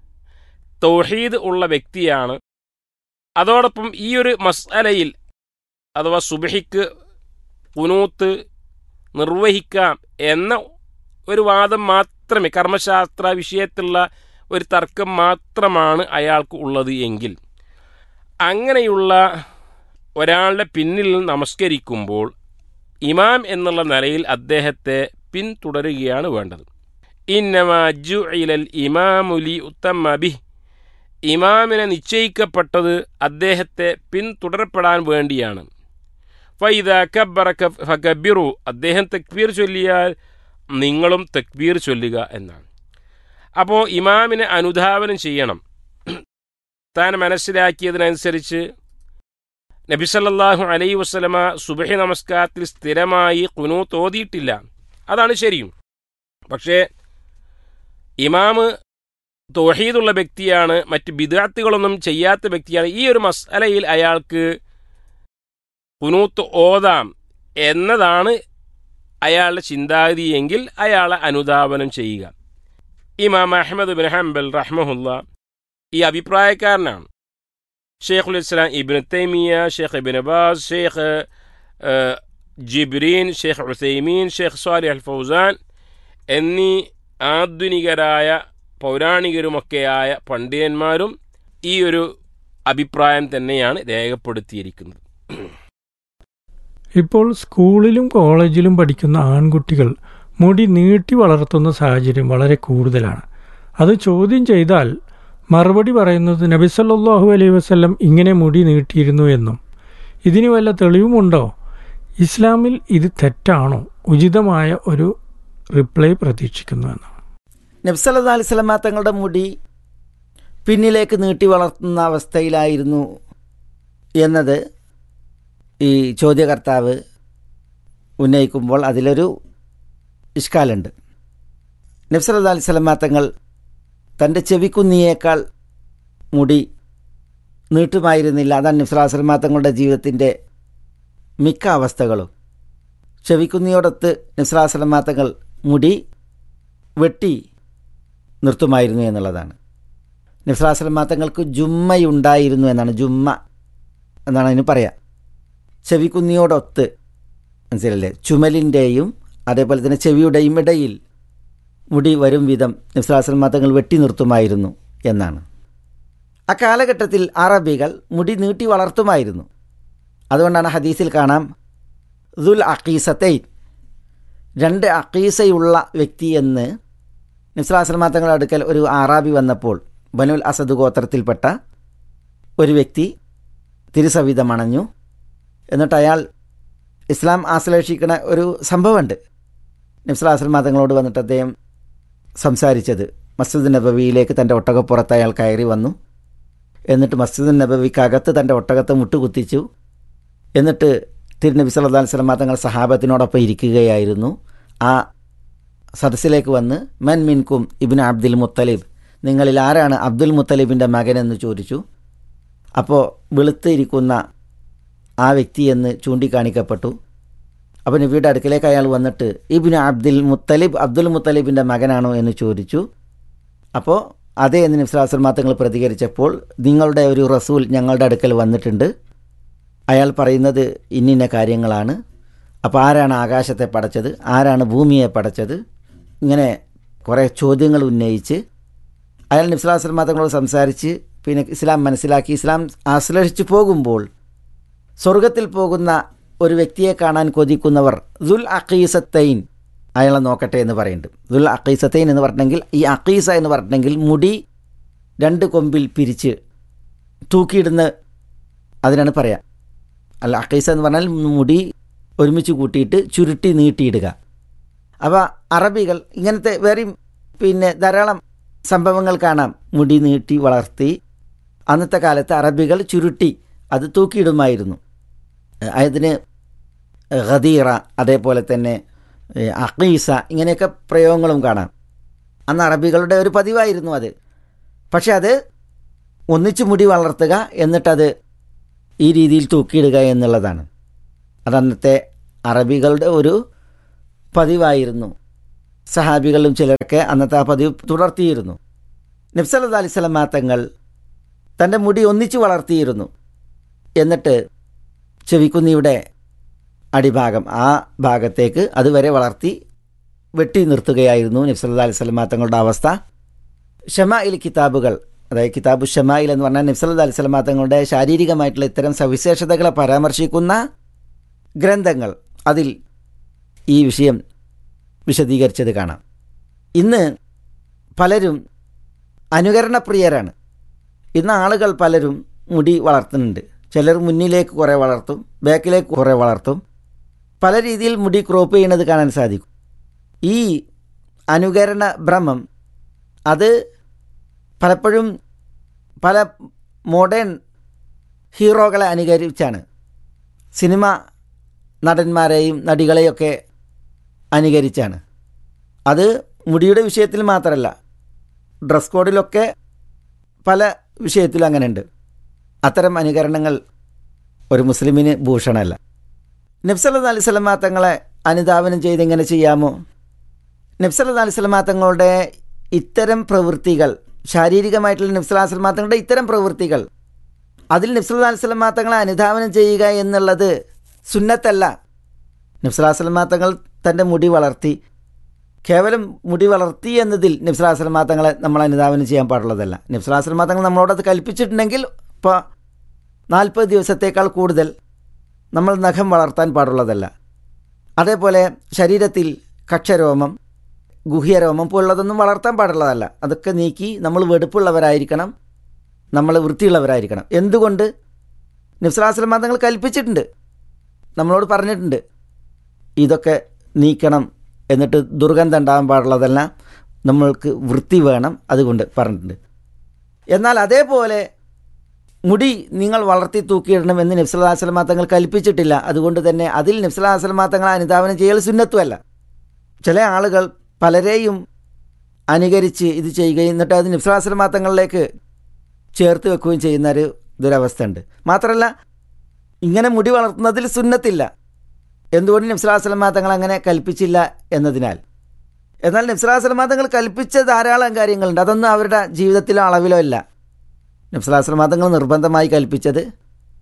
തൗഹീദ് ഉള്ള വ്യക്തിയാണ് അതോടൊപ്പം ഈ ഒരു മസ്അലയിൽ അഥവാ സുബഹിക്ക് കുനൂത്ത് നിർവഹിക്കാം എന്ന ഒരു വാദം മാത്രമേ കർമ്മശാസ്ത്ര വിഷയത്തിലുള്ള ഒരു തർക്കം മാത്രമാണ് അയാൾക്ക് ഉള്ളത് എങ്കിൽ അങ്ങനെയുള്ള ഒരാളുടെ പിന്നിൽ നമസ്കരിക്കുമ്പോൾ ഇമാം എന്നുള്ള നിലയിൽ അദ്ദേഹത്തെ പിന്തുടരുകയാണ് വേണ്ടത് ഇന്നമാജു ഇലൽ ഇമാമുലി ഉത്തമബി ഇമാമിനെ നിശ്ചയിക്കപ്പെട്ടത് അദ്ദേഹത്തെ പിന്തുടരപ്പെടാൻ വേണ്ടിയാണ് ഫൈദ കബ്ബറ ഫകബിറു അദ്ദേഹം തക്ബീർ ചൊല്ലിയാൽ നിങ്ങളും തക്ബീർ ചൊല്ലുക എന്നാണ് അപ്പോൾ ഇമാമിനെ അനുധാവനം ചെയ്യണം താൻ മനസ്സിലാക്കിയതിനനുസരിച്ച് നബിസല്ലാഹു അലൈ വസ്ലമ സുബഹി നമസ്കാരത്തിൽ സ്ഥിരമായി കുനു തോതിയിട്ടില്ല അതാണ് ശരിയും പക്ഷേ ഇമാമ് തോഹീദുള്ള വ്യക്തിയാണ് മറ്റ് ബിദാത്തുകളൊന്നും ചെയ്യാത്ത വ്യക്തിയാണ് ഈ ഒരു മസലയിൽ അയാൾക്ക് കുനൂത്ത് ഓതാം എന്നതാണ് അയാളുടെ ചിന്താഗതി എങ്കിൽ അയാളെ അനുധാവനം ചെയ്യുക ഇമാം അഹമ്മദ് ബിൻ ഹംബൽ റഹ്മഹുല്ല ഈ അഭിപ്രായക്കാരനാണ് ഷെയ്ഖുൽ Islam Ibn Taymiyyah Sheikh Ibn Baz Sheikh Jibreen Sheikh Uthaymeen Sheikh Salih al Fawzan എന്നീ ആധുനികരായ പൗരാണികരുമൊക്കെയായ പണ്ഡിതന്മാരും ഈ ഒരു അഭിപ്രായം തന്നെയാണ് രേഖപ്പെടുത്തിയിരിക്കുന്നത് ഇപ്പോൾ സ്കൂളിലും കോളേജിലും പഠിക്കുന്ന ആൺകുട്ടികൾ മുടി നീട്ടി വളർത്തുന്ന സാഹചര്യം വളരെ കൂടുതലാണ് അത് ചോദ്യം ചെയ്താൽ മറുപടി പറയുന്നത് നബിസല്ലാഹു അലൈഹി വസ്ല്ലം ഇങ്ങനെ മുടി നീട്ടിയിരുന്നു എന്നും ഇതിന് വല്ല തെളിവുമുണ്ടോ ഇസ്ലാമിൽ ഇത് തെറ്റാണോ ഉചിതമായ ഒരു റിപ്ലൈ പ്രതീക്ഷിക്കുന്നു എന്നാണ് നബ്സല്ലാ അലിസ്ലമ തങ്ങളുടെ മുടി പിന്നിലേക്ക് നീട്ടി വളർത്തുന്ന അവസ്ഥയിലായിരുന്നു എന്നത് ഈ ചോദ്യകർത്താവ് ഉന്നയിക്കുമ്പോൾ അതിലൊരു ഇഷ്കാലുണ്ട് നബ്സല്ലാ അലിസ്ലമ തങ്ങൾ തൻ്റെ ചെവിക്കുന്നിയേക്കാൾ മുടി നീട്ടുമായിരുന്നില്ല അതാണ് നബ്സലാസ്ലമ തങ്ങളുടെ ജീവിതത്തിൻ്റെ മിക്ക അവസ്ഥകളും ചെവിക്കുന്നിയോടൊത്ത് നബ്സലാസ്ലമ തങ്ങൾ മുടി വെട്ടി നിർത്തുമായിരുന്നു എന്നുള്ളതാണ് നബ്സലാസ്ലമ തങ്ങൾക്ക് ജുമ്മയുണ്ടായിരുന്നു എന്നാണ് ജുമ്മ എന്നാണ് അതിന് പറയാ ചെവിക്കുന്നിയോടൊത്ത് മനസ്സിലല്ലേ ചുമലിൻ്റെയും അതേപോലെ തന്നെ ചെവിയുടെയും ഇടയിൽ മുടി വരും വിധം നിസ്ലാസന്മാ തങ്ങൾ വെട്ടി നിർത്തുമായിരുന്നു എന്നാണ് ആ കാലഘട്ടത്തിൽ അറബികൾ മുടി നീട്ടി വളർത്തുമായിരുന്നു അതുകൊണ്ടാണ് ഹദീസിൽ കാണാം ദുൽ അക്കീസത്തൈൻ രണ്ട് അക്കീസയുള്ള വ്യക്തി എന്ന് നിസ്ലാസന്മാ തങ്ങളുടെ അടുക്കൽ ഒരു ആറാബി വന്നപ്പോൾ ബനുൽ അസദ് ഗോത്രത്തിൽപ്പെട്ട ഒരു വ്യക്തി തിരുസവിധം അണഞ്ഞു എന്നിട്ട് അയാൾ ഇസ്ലാം ആശ്ലേഷിക്കുന്ന ഒരു സംഭവമുണ്ട് നിസ്ലാസ്ലം തങ്ങളോട് വന്നിട്ട് അദ്ദേഹം സംസാരിച്ചത് മസ്ജിദ് നബവിയിലേക്ക് തൻ്റെ ഒട്ടകപ്പുറത്ത് അയാൾ കയറി വന്നു എന്നിട്ട് മസ്ജിദ് നബവിക്കകത്ത് തൻ്റെ ഒട്ടകത്തെ മുട്ടുകുത്തിച്ചു എന്നിട്ട് തിരുനബി സല്ലാ സ്വലമ തങ്ങൾ സഹാബത്തിനോടൊപ്പം ഇരിക്കുകയായിരുന്നു ആ സദസ്സിലേക്ക് വന്ന് മൻ മിൻകും ഇബിൻ അബ്ദുൽ മുത്തലിബ് നിങ്ങളിൽ ആരാണ് അബ്ദുൽ മുത്തലിബിൻ്റെ മകനെന്ന് ചോദിച്ചു അപ്പോൾ വെളുത്തിരിക്കുന്ന ആ വ്യക്തി എന്ന് ചൂണ്ടിക്കാണിക്കപ്പെട്ടു അപ്പോൾ നബിയുടെ അടുക്കലേക്ക് അയാൾ വന്നിട്ട് ഇബിന് അബ്ദുൽ മുത്തലിബ് അബ്ദുൽ മുത്തലിബിൻ്റെ മകനാണോ എന്ന് ചോദിച്ചു അപ്പോൾ അതേ എന്ന് നിസ്ലാസ്ലമാ തങ്ങൾ പ്രതികരിച്ചപ്പോൾ നിങ്ങളുടെ ഒരു റസൂൽ ഞങ്ങളുടെ അടുക്കൽ വന്നിട്ടുണ്ട് അയാൾ പറയുന്നത് ഇന്നിന്ന കാര്യങ്ങളാണ് അപ്പോൾ ആരാണ് ആകാശത്തെ പടച്ചത് ആരാണ് ഭൂമിയെ പടച്ചത് ഇങ്ങനെ കുറേ ചോദ്യങ്ങൾ ഉന്നയിച്ച് അയാൾ നിസ്ലാസ്ലമാ തങ്ങളോട് സംസാരിച്ച് പിന്നെ ഇസ്ലാം മനസ്സിലാക്കി ഇസ്ലാം ആശ്ലേഷിച്ചു പോകുമ്പോൾ സ്വർഗത്തിൽ പോകുന്ന ഒരു വ്യക്തിയെ കാണാൻ കൊതിക്കുന്നവർ ദുൽ അക്കീസത്തൈൻ അയാളെ നോക്കട്ടെ എന്ന് പറയുന്നുണ്ട് ദുൽ അക്കീസത്തൈൻ എന്ന് പറഞ്ഞെങ്കിൽ ഈ അക്കീസ എന്ന് പറഞ്ഞെങ്കിൽ മുടി രണ്ട് കൊമ്പിൽ പിരിച്ച് തൂക്കിയിടുന്ന അതിനാണ് പറയാം അല്ല അക്കീസ എന്ന് പറഞ്ഞാൽ മുടി ഒരുമിച്ച് കൂട്ടിയിട്ട് ചുരുട്ടി നീട്ടിയിടുക അപ്പോൾ അറബികൾ ഇങ്ങനത്തെ വേറെയും പിന്നെ ധാരാളം സംഭവങ്ങൾ കാണാം മുടി നീട്ടി വളർത്തി അന്നത്തെ കാലത്ത് അറബികൾ ചുരുട്ടി അത് തൂക്കിയിടുമായിരുന്നു അതിന് ഖദീറ അതേപോലെ തന്നെ അഖീസ ഇങ്ങനെയൊക്കെ പ്രയോഗങ്ങളും കാണാം അന്ന് അറബികളുടെ ഒരു പതിവായിരുന്നു അത് പക്ഷെ അത് ഒന്നിച്ചു മുടി വളർത്തുക എന്നിട്ടത് ഈ രീതിയിൽ തൂക്കിയിടുക എന്നുള്ളതാണ് അത് അന്നത്തെ അറബികളുടെ ഒരു പതിവായിരുന്നു സഹാബികളും ചിലരൊക്കെ അന്നത്തെ ആ പതിവ് തുടർത്തിയിരുന്നു നബ്സല്ലാ അലിസ്ലാം തങ്ങൾ തൻ്റെ മുടി ഒന്നിച്ചു വളർത്തിയിരുന്നു എന്നിട്ട് ചെവിക്കുന്നിയുടെ അടിഭാഗം ആ ഭാഗത്തേക്ക് അതുവരെ വളർത്തി വെട്ടി നിർത്തുകയായിരുന്നു നബ്സല്ലാ അലൈഹി സ്വലമ തങ്ങളുടെ അവസ്ഥ ഷമായിൽ കിതാബുകൾ അതായത് കിതാബു ഷമായിൽ എന്ന് പറഞ്ഞാൽ നബ്സല്ലാ അലൈഹി സ്വലമ തങ്ങളുടെ ശാരീരികമായിട്ടുള്ള ഇത്തരം സവിശേഷതകളെ പരാമർശിക്കുന്ന ഗ്രന്ഥങ്ങൾ അതിൽ ഈ വിഷയം വിശദീകരിച്ചത് കാണാം ഇന്ന് പലരും അനുകരണപ്രിയരാണ് ഇന്ന് ആളുകൾ പലരും മുടി വളർത്തുന്നുണ്ട് ചിലർ മുന്നിലേക്ക് കുറേ വളർത്തും ബാക്കിലേക്ക് കുറേ വളർത്തും പല രീതിയിൽ മുടി ക്രോപ്പ് ചെയ്യുന്നത് കാണാൻ സാധിക്കും ഈ അനുകരണ ഭ്രമം അത് പലപ്പോഴും പല മോഡേൺ ഹീറോകളെ അനുകരിച്ചാണ് സിനിമ നടന്മാരെയും നടികളെയൊക്കെ അനുകരിച്ചാണ് അത് മുടിയുടെ വിഷയത്തിൽ മാത്രമല്ല ഡ്രസ് കോഡിലൊക്കെ പല വിഷയത്തിലും അങ്ങനെയുണ്ട് അത്തരം അനുകരണങ്ങൾ ഒരു മുസ്ലിമിന് ഭൂഷണമല്ല നബ്സല്ലാ അലൈഹി സ്വലമാ തങ്ങളെ അനുധാവനം ചെയ്ത് എങ്ങനെ ചെയ്യാമോ നബ്സല്ലാ അലൈഹി സ്വലമാ തങ്ങളുടെ ഇത്തരം പ്രവൃത്തികൾ ശാരീരികമായിട്ടുള്ള നബ്സല്ലാ സ്വലമാ തങ്ങളുടെ ഇത്തരം പ്രവൃത്തികൾ അതിൽ നബ്സല്ലാ അലൈഹി സ്വലമാ തങ്ങളെ അനുധാവനം ചെയ്യുക എന്നുള്ളത് സുന്നത്തല്ല നബ്സല്ലാ സ്വലമാ തങ്ങൾ തൻ്റെ മുടി വളർത്തി കേവലം മുടി വളർത്തി എന്നതിൽ നബ്സലാസ്ലമാ തങ്ങളെ നമ്മൾ അനുധാവനം ചെയ്യാൻ പാടുള്ളതല്ല നബ്സലാസ്ലമാ തങ്ങൾ നമ്മളോടത് കൽപ്പിച്ചിട്ടുണ്ടെങ്കിൽ ഇപ്പോൾ നാൽപ്പത് ദിവസത്തേക്കാൾ കൂടുതൽ നമ്മൾ നഖം വളർത്താൻ പാടുള്ളതല്ല അതേപോലെ ശരീരത്തിൽ കക്ഷരോമം ഗുഹ്യരോമം പോലുള്ളതൊന്നും വളർത്താൻ പാടുള്ളതല്ല അതൊക്കെ നീക്കി നമ്മൾ വെടുപ്പുള്ളവരായിരിക്കണം നമ്മൾ വൃത്തിയുള്ളവരായിരിക്കണം എന്തുകൊണ്ട് നബ്സലാസ്ലമാ തങ്ങൾ കൽപ്പിച്ചിട്ടുണ്ട് നമ്മളോട് പറഞ്ഞിട്ടുണ്ട് ഇതൊക്കെ നീക്കണം എന്നിട്ട് ദുർഗന്ധം ഉണ്ടാകാൻ പാടുള്ളതല്ല നമ്മൾക്ക് വൃത്തി വേണം അതുകൊണ്ട് പറഞ്ഞിട്ടുണ്ട് എന്നാൽ അതേപോലെ മുടി നിങ്ങൾ വളർത്തി തൂക്കിയിടണം എന്ന് നബ്സലാസ്ലമാ തങ്ങൾ കൽപ്പിച്ചിട്ടില്ല അതുകൊണ്ട് തന്നെ അതിൽ നബ്സലാസ്ലമാ തങ്ങൾ അനുധാവനം ചെയ്യൽ സുന്നത്തുമല്ല ചില ആളുകൾ പലരെയും അനുകരിച്ച് ഇത് ചെയ്യുകയും എന്നിട്ട് അത് നബ്സലാസ്ലമാ തങ്ങളിലേക്ക് ചേർത്ത് വെക്കുകയും ചെയ്യുന്ന ഒരു ദുരവസ്ഥ ഉണ്ട് മാത്രമല്ല ഇങ്ങനെ മുടി വളർത്തുന്നതിൽ സുന്നത്തില്ല എന്തുകൊണ്ട് നബ്സലാസ്ലമാ തങ്ങൾ അങ്ങനെ കൽപ്പിച്ചില്ല എന്നതിനാൽ എന്നാൽ നബ്സലാസ്ലമാ തങ്ങൾ കൽപ്പിച്ച ധാരാളം കാര്യങ്ങളുണ്ട് അതൊന്നും അവരുടെ ജീവിതത്തിലോ അളവിലോ ഇല്ല നബ്സലാസ്ലമാ തങ്ങൾ നിർബന്ധമായി കൽപ്പിച്ചത്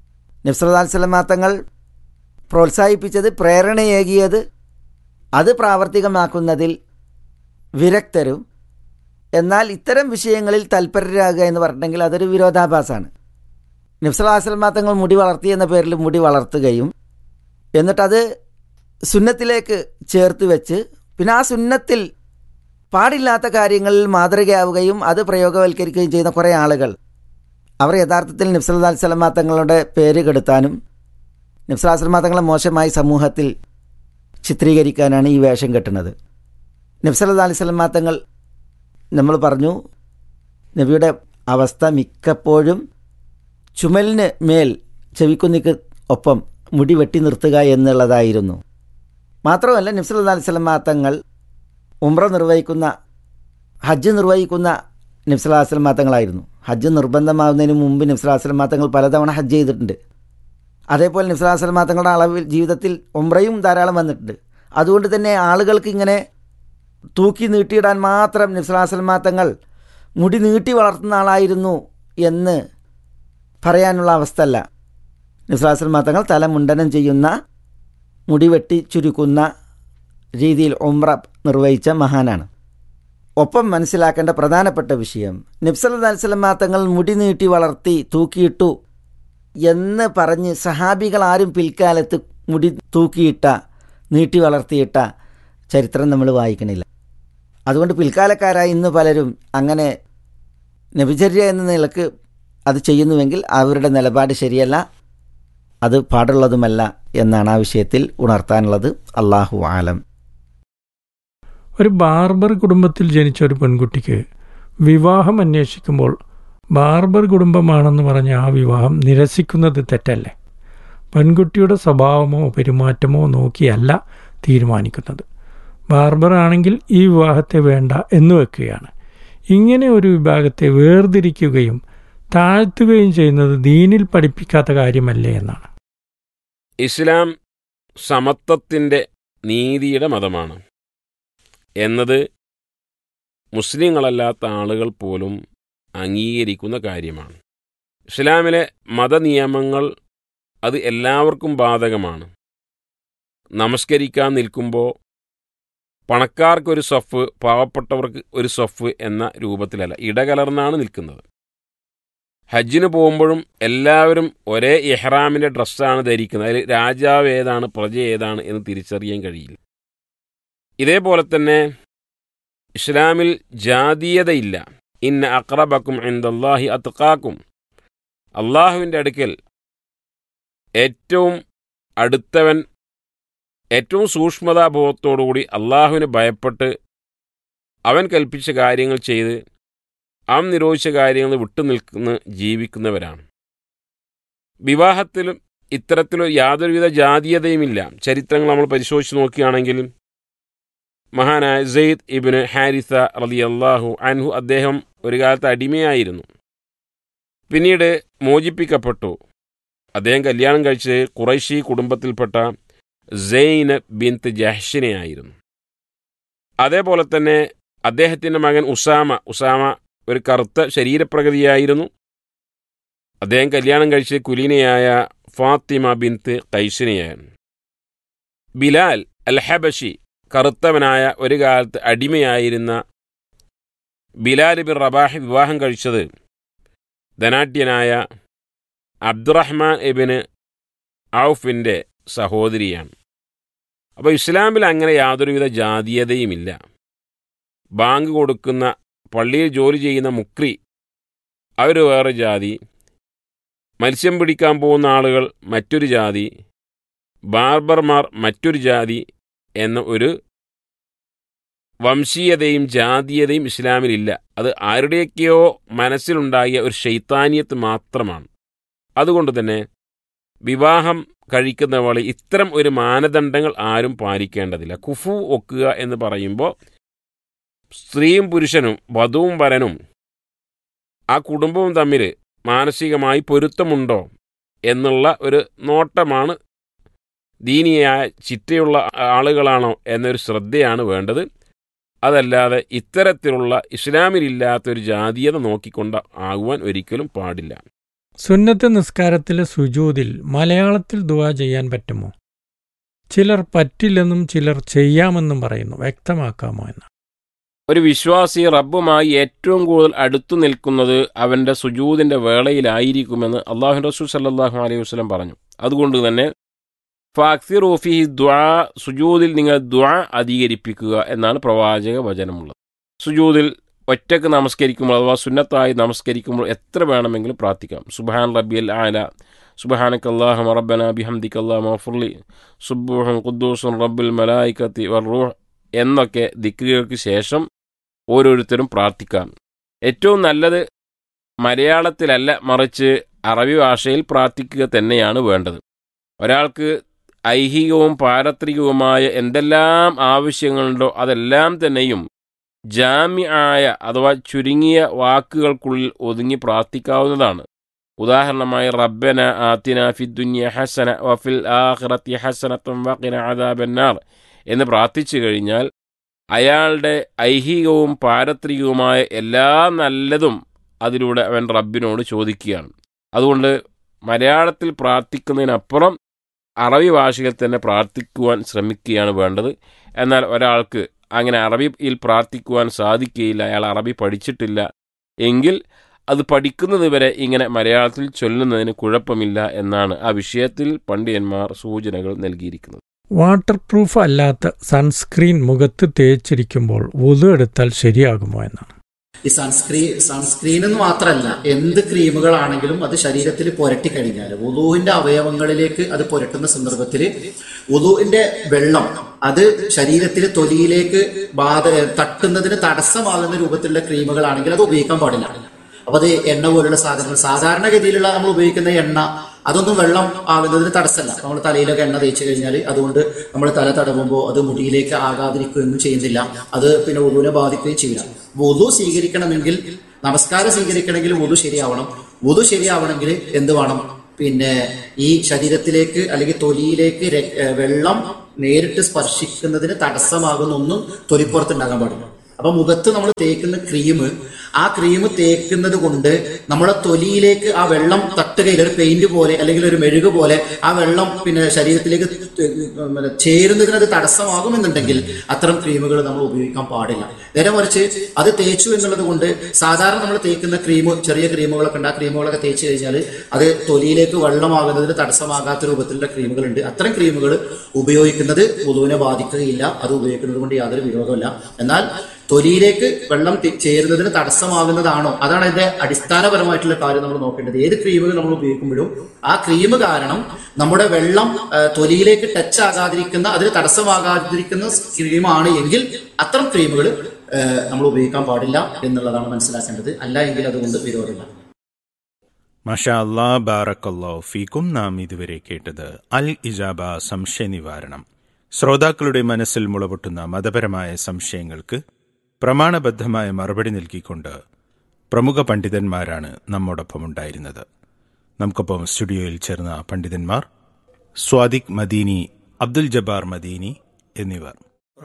നബ്സല്ലാ തങ്ങൾ പ്രോത്സാഹിപ്പിച്ചത് പ്രേരണയേകിയത് അത് പ്രാവർത്തികമാക്കുന്നതിൽ വിരക്തരും എന്നാൽ ഇത്തരം വിഷയങ്ങളിൽ തൽപരരാകുക എന്ന് പറഞ്ഞിട്ടുണ്ടെങ്കിൽ അതൊരു വിരോധാഭാസമാണ് നബ്സലാസ്ലമാ തങ്ങൾ മുടി വളർത്തി എന്ന പേരിൽ മുടി വളർത്തുകയും എന്നിട്ടത് സുന്നത്തിലേക്ക് ചേർത്ത് വെച്ച് പിന്നെ ആ സുന്നത്തിൽ പാടില്ലാത്ത കാര്യങ്ങളിൽ മാതൃകയാവുകയും അത് പ്രയോഗവൽക്കരിക്കുകയും ചെയ്യുന്ന കുറേ ആളുകൾ അവർ യഥാർത്ഥത്തിൽ നബ്സല്ലാ സ്വലമാ തങ്ങളുടെ പേര് കെടുത്താനും നബ്സലാ സ്വലമാ തങ്ങളെ മോശമായി സമൂഹത്തിൽ ചിത്രീകരിക്കാനാണ് ഈ വേഷം കെട്ടുന്നത് നബ്സല്ലാ അലൈഹി സ്വലമാ തങ്ങൾ നമ്മൾ പറഞ്ഞു നബിയുടെ അവസ്ഥ മിക്കപ്പോഴും ചുമലിന് മേൽ ചെവിക്കുന്നിക്ക് ഒപ്പം മുടി വെട്ടി നിർത്തുക എന്നുള്ളതായിരുന്നു മാത്രമല്ല നബ്സല്ലാ അലൈഹി സ്വലമാ തങ്ങൾ ഉംറ നിർവഹിക്കുന്ന ഹജ്ജ് നിർവഹിക്കുന്ന നബ്സലാസ്ലം മാത്തങ്ങളായിരുന്നു ഹജ്ജ് നിർബന്ധമാവുന്നതിന് മുമ്പ് നബ്സലാസ്ലം മാത്തങ്ങൾ പലതവണ ഹജ്ജ് ചെയ്തിട്ടുണ്ട് അതേപോലെ നബ്സലാസ്ലം മാത്തങ്ങളുടെ അളവിൽ ജീവിതത്തിൽ ഉംറയും ധാരാളം വന്നിട്ടുണ്ട് അതുകൊണ്ട് തന്നെ ആളുകൾക്ക് ഇങ്ങനെ തൂക്കി നീട്ടിയിടാൻ മാത്രം നബ്സലാസ്ലം മാത്തങ്ങൾ മുടി നീട്ടി വളർത്തുന്ന ആളായിരുന്നു എന്ന് പറയാനുള്ള അവസ്ഥ അല്ല നബ്സലാസ്ലം മാത്തങ്ങൾ തല മുണ്ടനം ചെയ്യുന്ന മുടി വെട്ടി ചുരുക്കുന്ന രീതിയിൽ ഉംറ നിർവഹിച്ച മഹാനാണ് ഒപ്പം മനസ്സിലാക്കേണ്ട പ്രധാനപ്പെട്ട വിഷയം നബ്സല്ലാ അലിസ്ലമാ തങ്ങൾ മുടി നീട്ടി വളർത്തി തൂക്കിയിട്ടു എന്ന് പറഞ്ഞ് സഹാബികൾ ആരും പിൽക്കാലത്ത് മുടി തൂക്കിയിട്ട നീട്ടി വളർത്തിയിട്ട ചരിത്രം നമ്മൾ വായിക്കണില്ല അതുകൊണ്ട് പിൽക്കാലക്കാരായ ഇന്ന് പലരും അങ്ങനെ നബിചര്യ എന്ന നിലക്ക് അത് ചെയ്യുന്നുവെങ്കിൽ അവരുടെ നിലപാട് ശരിയല്ല അത് പാടുള്ളതുമല്ല എന്നാണ് ആ വിഷയത്തിൽ ഉണർത്താനുള്ളത് അള്ളാഹു ആലം ഒരു ബാർബർ കുടുംബത്തിൽ ജനിച്ച ഒരു പെൺകുട്ടിക്ക് വിവാഹം അന്വേഷിക്കുമ്പോൾ ബാർബർ കുടുംബമാണെന്ന് പറഞ്ഞ ആ വിവാഹം നിരസിക്കുന്നത് തെറ്റല്ലേ പെൺകുട്ടിയുടെ സ്വഭാവമോ പെരുമാറ്റമോ നോക്കിയല്ല തീരുമാനിക്കുന്നത് ബാർബർ ആണെങ്കിൽ ഈ വിവാഹത്തെ വേണ്ട എന്ന് വെക്കുകയാണ് ഇങ്ങനെ ഒരു വിഭാഗത്തെ വേർതിരിക്കുകയും താഴ്ത്തുകയും ചെയ്യുന്നത് ദീനിൽ പഠിപ്പിക്കാത്ത കാര്യമല്ലേ എന്നാണ് ഇസ്ലാം സമത്വത്തിൻ്റെ നീതിയുടെ മതമാണ് എന്നത് മുസ്ലിങ്ങളല്ലാത്ത ആളുകൾ പോലും അംഗീകരിക്കുന്ന കാര്യമാണ് ഇസ്ലാമിലെ മതനിയമങ്ങൾ അത് എല്ലാവർക്കും ബാധകമാണ് നമസ്കരിക്കാൻ നിൽക്കുമ്പോൾ പണക്കാർക്കൊരു സഫ് പാവപ്പെട്ടവർക്ക് ഒരു സഫ് എന്ന രൂപത്തിലല്ല ഇടകലർന്നാണ് നിൽക്കുന്നത് ഹജ്ജിന് പോകുമ്പോഴും എല്ലാവരും ഒരേ ഇഹ്റാമിൻ്റെ ഡ്രസ്സാണ് ധരിക്കുന്നത് അതിൽ രാജാവ് ഏതാണ് പ്രജ ഏതാണ് എന്ന് തിരിച്ചറിയാൻ കഴിയില്ല ഇതേപോലെ തന്നെ ഇസ്ലാമിൽ ജാതീയതയില്ല ഇന്ന അക്രബക്കും എന്തല്ലാഹി അത്കാക്കും അള്ളാഹുവിൻ്റെ അടുക്കൽ ഏറ്റവും അടുത്തവൻ ഏറ്റവും സൂക്ഷ്മതാബോധത്തോടുകൂടി അള്ളാഹുവിന് ഭയപ്പെട്ട് അവൻ കൽപ്പിച്ച കാര്യങ്ങൾ ചെയ്ത് അവൻ നിരോധിച്ച കാര്യങ്ങൾ വിട്ടുനിൽക്കുന്ന ജീവിക്കുന്നവരാണ് വിവാഹത്തിലും ഇത്തരത്തിലൊരു യാതൊരുവിധ ജാതീയതയുമില്ല ചരിത്രങ്ങൾ നമ്മൾ പരിശോധിച്ച് നോക്കുകയാണെങ്കിൽ മഹാനായ സെയ്ദ് ഇബിന് ഹാരിസ റലി അള്ളാഹു അൻഹു അദ്ദേഹം ഒരു കാലത്ത് അടിമയായിരുന്നു പിന്നീട് മോചിപ്പിക്കപ്പെട്ടു അദ്ദേഹം കല്യാണം കഴിച്ച് കുറൈശി കുടുംബത്തിൽപ്പെട്ട സെയ്ന് ബിന്ത് ജഹ്ഷിനെയായിരുന്നു അതേപോലെ തന്നെ അദ്ദേഹത്തിൻ്റെ മകൻ ഉസാമ ഉസാമ ഒരു കറുത്ത ശരീരപ്രകൃതിയായിരുന്നു അദ്ദേഹം കല്യാണം കഴിച്ച് കുലീനയായ ഫാത്തിമ ബിന്ത് കൈസിനെയായിരുന്നു ബിലാൽ അൽ ഹബഷി കറുത്തവനായ ഒരു കാലത്ത് അടിമയായിരുന്ന ബിലാൽ ബിൻ റബാഹ് വിവാഹം കഴിച്ചത് ധനാട്യനായ അബ്ദുറഹ്മാൻ എബിന് ഔഫിൻ്റെ സഹോദരിയാണ് അപ്പോൾ ഇസ്ലാമിൽ അങ്ങനെ യാതൊരുവിധ ജാതീയതയുമില്ല ബാങ്ക് കൊടുക്കുന്ന പള്ളിയിൽ ജോലി ചെയ്യുന്ന മുക്രി അവർ വേറെ ജാതി മത്സ്യം പിടിക്കാൻ പോകുന്ന ആളുകൾ മറ്റൊരു ജാതി ബാർബർമാർ മറ്റൊരു ജാതി എന്ന ഒരു വംശീയതയും ജാതീയതയും ഇസ്ലാമിലില്ല അത് ആരുടെയൊക്കെയോ മനസ്സിലുണ്ടായ ഒരു ശൈത്താനിയത്ത് മാത്രമാണ് അതുകൊണ്ട് തന്നെ വിവാഹം കഴിക്കുന്ന പോലെ ഇത്തരം ഒരു മാനദണ്ഡങ്ങൾ ആരും പാലിക്കേണ്ടതില്ല കുഫു ഒക്കുക എന്ന് പറയുമ്പോൾ സ്ത്രീയും പുരുഷനും വധുവും വരനും ആ കുടുംബവും തമ്മിൽ മാനസികമായി പൊരുത്തമുണ്ടോ എന്നുള്ള ഒരു നോട്ടമാണ് ദീനിയായ ചിറ്റയുള്ള ആളുകളാണോ എന്നൊരു ശ്രദ്ധയാണ് വേണ്ടത് അതല്ലാതെ ഇത്തരത്തിലുള്ള ഇസ്ലാമിലില്ലാത്തൊരു ജാതീയത നോക്കിക്കൊണ്ട് ആകുവാൻ ഒരിക്കലും പാടില്ല സുന്നത്ത് നിസ്കാരത്തിലെ സുജൂതിൽ മലയാളത്തിൽ ദുവാ ചെയ്യാൻ പറ്റുമോ ചിലർ പറ്റില്ലെന്നും ചിലർ ചെയ്യാമെന്നും പറയുന്നു വ്യക്തമാക്കാമോ എന്ന് ഒരു വിശ്വാസി റബ്ബുമായി ഏറ്റവും കൂടുതൽ അടുത്തു നിൽക്കുന്നത് അവന്റെ സുജൂദിന്റെ വേളയിലായിരിക്കുമെന്ന് അള്ളാഹു റസൂൽ സല്ലാഹു അലൈഹി വസ്ലം പറഞ്ഞു അതുകൊണ്ട് തന്നെ ഫാക്സിർ ഓഫി ദ്വാ സുജൂദിൽ നിങ്ങൾ ദ്വാ അധികരിപ്പിക്കുക എന്നാണ് പ്രവാചക വചനമുള്ളത് സുജൂദിൽ ഒറ്റക്ക് നമസ്കരിക്കുമ്പോൾ അഥവാ സുന്നത്തായി നമസ്കരിക്കുമ്പോൾ എത്ര വേണമെങ്കിലും പ്രാർത്ഥിക്കാം സുബാൻ റബ്ബിയൽ ആല സുബഹാനക്ക് അള്ളാഹു റബ്ബന ബിഹംദിക്ക് അള്ളാഹ് മഫുർലി സുബുഹും ഖുദ്ദൂസും റബ്ബുൽ മലായിക്കത്തി വർറൂഹ് എന്നൊക്കെ ദിക്കുകൾക്ക് ശേഷം ഓരോരുത്തരും പ്രാർത്ഥിക്കാം ഏറ്റവും നല്ലത് മലയാളത്തിലല്ല മറിച്ച് അറബി ഭാഷയിൽ പ്രാർത്ഥിക്കുക തന്നെയാണ് വേണ്ടത് ഒരാൾക്ക് ഐഹികവും പാരത്രികവുമായ എന്തെല്ലാം ആവശ്യങ്ങളുണ്ടോ അതെല്ലാം തന്നെയും ജാമ്യായ അഥവാ ചുരുങ്ങിയ വാക്കുകൾക്കുള്ളിൽ ഒതുങ്ങി പ്രാർത്ഥിക്കാവുന്നതാണ് ഉദാഹരണമായി റബ്ബന ആത്തിന ഫി ദുന്യ ഹസന വഫിൽ ആഖിറത്തി ഹസനത്തും വഖിന അദാബന്നാർ എന്ന് പ്രാർത്ഥിച്ചു കഴിഞ്ഞാൽ അയാളുടെ ഐഹികവും പാരത്രികവുമായ എല്ലാ നല്ലതും അതിലൂടെ അവൻ റബ്ബിനോട് ചോദിക്കുകയാണ് അതുകൊണ്ട് മലയാളത്തിൽ പ്രാർത്ഥിക്കുന്നതിനപ്പുറം അറബി ഭാഷയിൽ തന്നെ പ്രാർത്ഥിക്കുവാൻ ശ്രമിക്കുകയാണ് വേണ്ടത് എന്നാൽ ഒരാൾക്ക് അങ്ങനെ അറബിയിൽ പ്രാർത്ഥിക്കുവാൻ സാധിക്കുകയില്ല അയാൾ അറബി പഠിച്ചിട്ടില്ല എങ്കിൽ അത് പഠിക്കുന്നത് വരെ ഇങ്ങനെ മലയാളത്തിൽ ചൊല്ലുന്നതിന് കുഴപ്പമില്ല എന്നാണ് ആ വിഷയത്തിൽ പണ്ഡിതന്മാർ സൂചനകൾ നൽകിയിരിക്കുന്നത് വാട്ടർ പ്രൂഫ് അല്ലാത്ത സൺസ്ക്രീൻ മുഖത്ത് തേച്ചിരിക്കുമ്പോൾ വുതു എടുത്താൽ ശരിയാകുമോ എന്നാണ് ഈ സൺസ്ക്രീൻ സൺസ്ക്രീൻ എന്ന് മാത്രമല്ല എന്ത് ക്രീമുകളാണെങ്കിലും അത് ശരീരത്തിൽ പുരട്ടി കഴിഞ്ഞാൽ വുളുവിന്റെ അവയവങ്ങളിലേക്ക് അത് പുരട്ടുന്ന സന്ദർഭത്തിൽ വുളുവിന്റെ വെള്ളം അത് ശരീരത്തിലെ തൊലിയിലേക്ക് ബാധ തട്ടുന്നതിന് തടസ്സമാകുന്ന രൂപത്തിലുള്ള ക്രീമുകളാണെങ്കിൽ അത് ഉപയോഗിക്കാൻ പാടില്ല അപ്പൊ അത് എണ്ണ പോലുള്ള സാധനങ്ങൾ സാധാരണഗതിയിലുള്ള നമ്മൾ ഉപയോഗിക്കുന്ന എണ്ണ അതൊന്നും വെള്ളം ആകുന്നതിന് തടസ്സമല്ല നമ്മൾ തലയിലൊക്കെ എണ്ണ തേച്ച് കഴിഞ്ഞാൽ അതുകൊണ്ട് നമ്മൾ തല തടവുമ്പോൾ അത് മുടിയിലേക്ക് ആകാതിരിക്കുകയൊന്നും ചെയ്യുന്നില്ല അത് പിന്നെ ഒതുവിനെ ബാധിക്കുകയും ചെയ്യില്ല വധു സ്വീകരിക്കണമെങ്കിൽ നമസ്കാരം സ്വീകരിക്കണമെങ്കിൽ വധു ശരിയാവണം വധു ശരിയാവണമെങ്കിൽ എന്ത് വേണം പിന്നെ ഈ ശരീരത്തിലേക്ക് അല്ലെങ്കിൽ തൊലിയിലേക്ക് വെള്ളം നേരിട്ട് സ്പർശിക്കുന്നതിന് തടസ്സമാകുന്ന ഒന്നും തൊലിപ്പുറത്തുണ്ടാകാൻ പാടില്ല അപ്പൊ മുഖത്ത് നമ്മൾ തേക്കുന്ന ക്രീം ആ ക്രീം തേക്കുന്നത് കൊണ്ട് നമ്മുടെ തൊലിയിലേക്ക് ആ വെള്ളം തട്ടുകയിൽ ഒരു പെയിന്റ് പോലെ അല്ലെങ്കിൽ ഒരു മെഴുക് പോലെ ആ വെള്ളം പിന്നെ ശരീരത്തിലേക്ക് ചേരുന്നതിന് അത് തടസ്സമാകുമെന്നുണ്ടെങ്കിൽ അത്തരം ക്രീമുകൾ നമ്മൾ ഉപയോഗിക്കാൻ പാടില്ല നേരെ മറിച്ച് അത് തേച്ചു എന്നുള്ളത് കൊണ്ട് സാധാരണ നമ്മൾ തേക്കുന്ന ക്രീം ചെറിയ ക്രീമുകളൊക്കെ ഉണ്ട് ആ ക്രീമുകളൊക്കെ തേച്ച് കഴിഞ്ഞാൽ അത് തൊലിയിലേക്ക് വെള്ളമാകുന്നതിന് തടസ്സമാകാത്ത രൂപത്തിലുള്ള ക്രീമുകളുണ്ട് അത്തരം ക്രീമുകൾ ഉപയോഗിക്കുന്നത് പൊതുവിനെ ബാധിക്കുകയില്ല അത് ഉപയോഗിക്കുന്നത് കൊണ്ട് യാതൊരു വിരോധമില്ല എന്നാൽ തൊലിയിലേക്ക് വെള്ളം ചേരുന്നതിന് തടസ്സമാകുന്നതാണോ അതാണ് അതിന്റെ അടിസ്ഥാനപരമായിട്ടുള്ള കാര്യം നമ്മൾ നോക്കേണ്ടത് ഏത് ക്രീമുകൾ നമ്മൾ ഉപയോഗിക്കുമ്പോഴും ആ ക്രീം കാരണം നമ്മുടെ വെള്ളം തൊലിയിലേക്ക് ടച്ച് ആകാതിരിക്കുന്ന അതിന് തടസ്സമാകാതിരിക്കുന്ന ക്രീമാണ് എങ്കിൽ അത്തരം ക്രീമുകൾ നമ്മൾ ഉപയോഗിക്കാൻ പാടില്ല എന്നുള്ളതാണ് മനസ്സിലാക്കേണ്ടത് അല്ല എങ്കിൽ അതുകൊണ്ട് വിരോധമില്ല മഷാ അല്ലാ ബാറക്കല്ലോ ഫീക്കും നാം ഇതുവരെ കേട്ടത് അൽ ഇജാബ സംശയ നിവാരണം ശ്രോതാക്കളുടെ മനസ്സിൽ മുളപൊട്ടുന്ന മതപരമായ സംശയങ്ങൾക്ക് പ്രമാണബദ്ധമായ മറുപടി നൽകിക്കൊണ്ട് പ്രമുഖ പണ്ഡിതന്മാരാണ് നമ്മോടൊപ്പം ഉണ്ടായിരുന്നത് നമുക്കൊപ്പം സ്റ്റുഡിയോയിൽ ചേർന്ന പണ്ഡിതന്മാർ സ്വാദിഖ് മദീനി അബ്ദുൽ ജബ്ബാർ മദീനി എന്നിവർ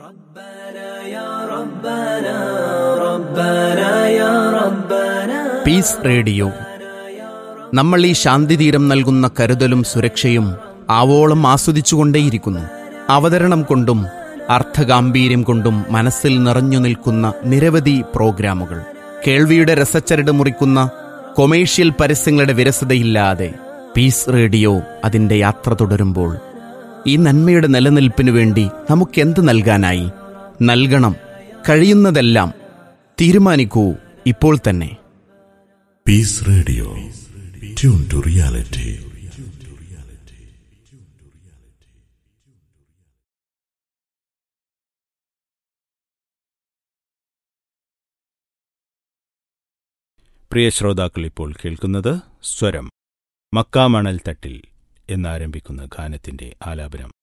പീസ് റേഡിയോ നമ്മൾ ഈ ശാന്തിതീരം നൽകുന്ന കരുതലും സുരക്ഷയും ആവോളം ആസ്വദിച്ചുകൊണ്ടേയിരിക്കുന്നു അവതരണം കൊണ്ടും അർത്ഥഗാംഭീര്യം കൊണ്ടും മനസ്സിൽ നിറഞ്ഞു നിൽക്കുന്ന നിരവധി പ്രോഗ്രാമുകൾ കേൾവിയുടെ രസച്ചരട് മുറിക്കുന്ന കൊമേഴ്ഷ്യൽ പരസ്യങ്ങളുടെ വിരസതയില്ലാതെ പീസ് റേഡിയോ അതിന്റെ യാത്ര തുടരുമ്പോൾ ഈ നന്മയുടെ നിലനിൽപ്പിനു വേണ്ടി നമുക്കെന്ത് നൽകാനായി നൽകണം കഴിയുന്നതെല്ലാം തീരുമാനിക്കൂ ഇപ്പോൾ തന്നെ peace radio tune to reality പ്രിയ ശ്രോതാക്കൾ ഇപ്പോൾ കേൾക്കുന്നത് സ്വരം മക്കാമണൽ തട്ടിൽ എന്നാരംഭിക്കുന്ന ഗാനത്തിന്റെ ആലാപനം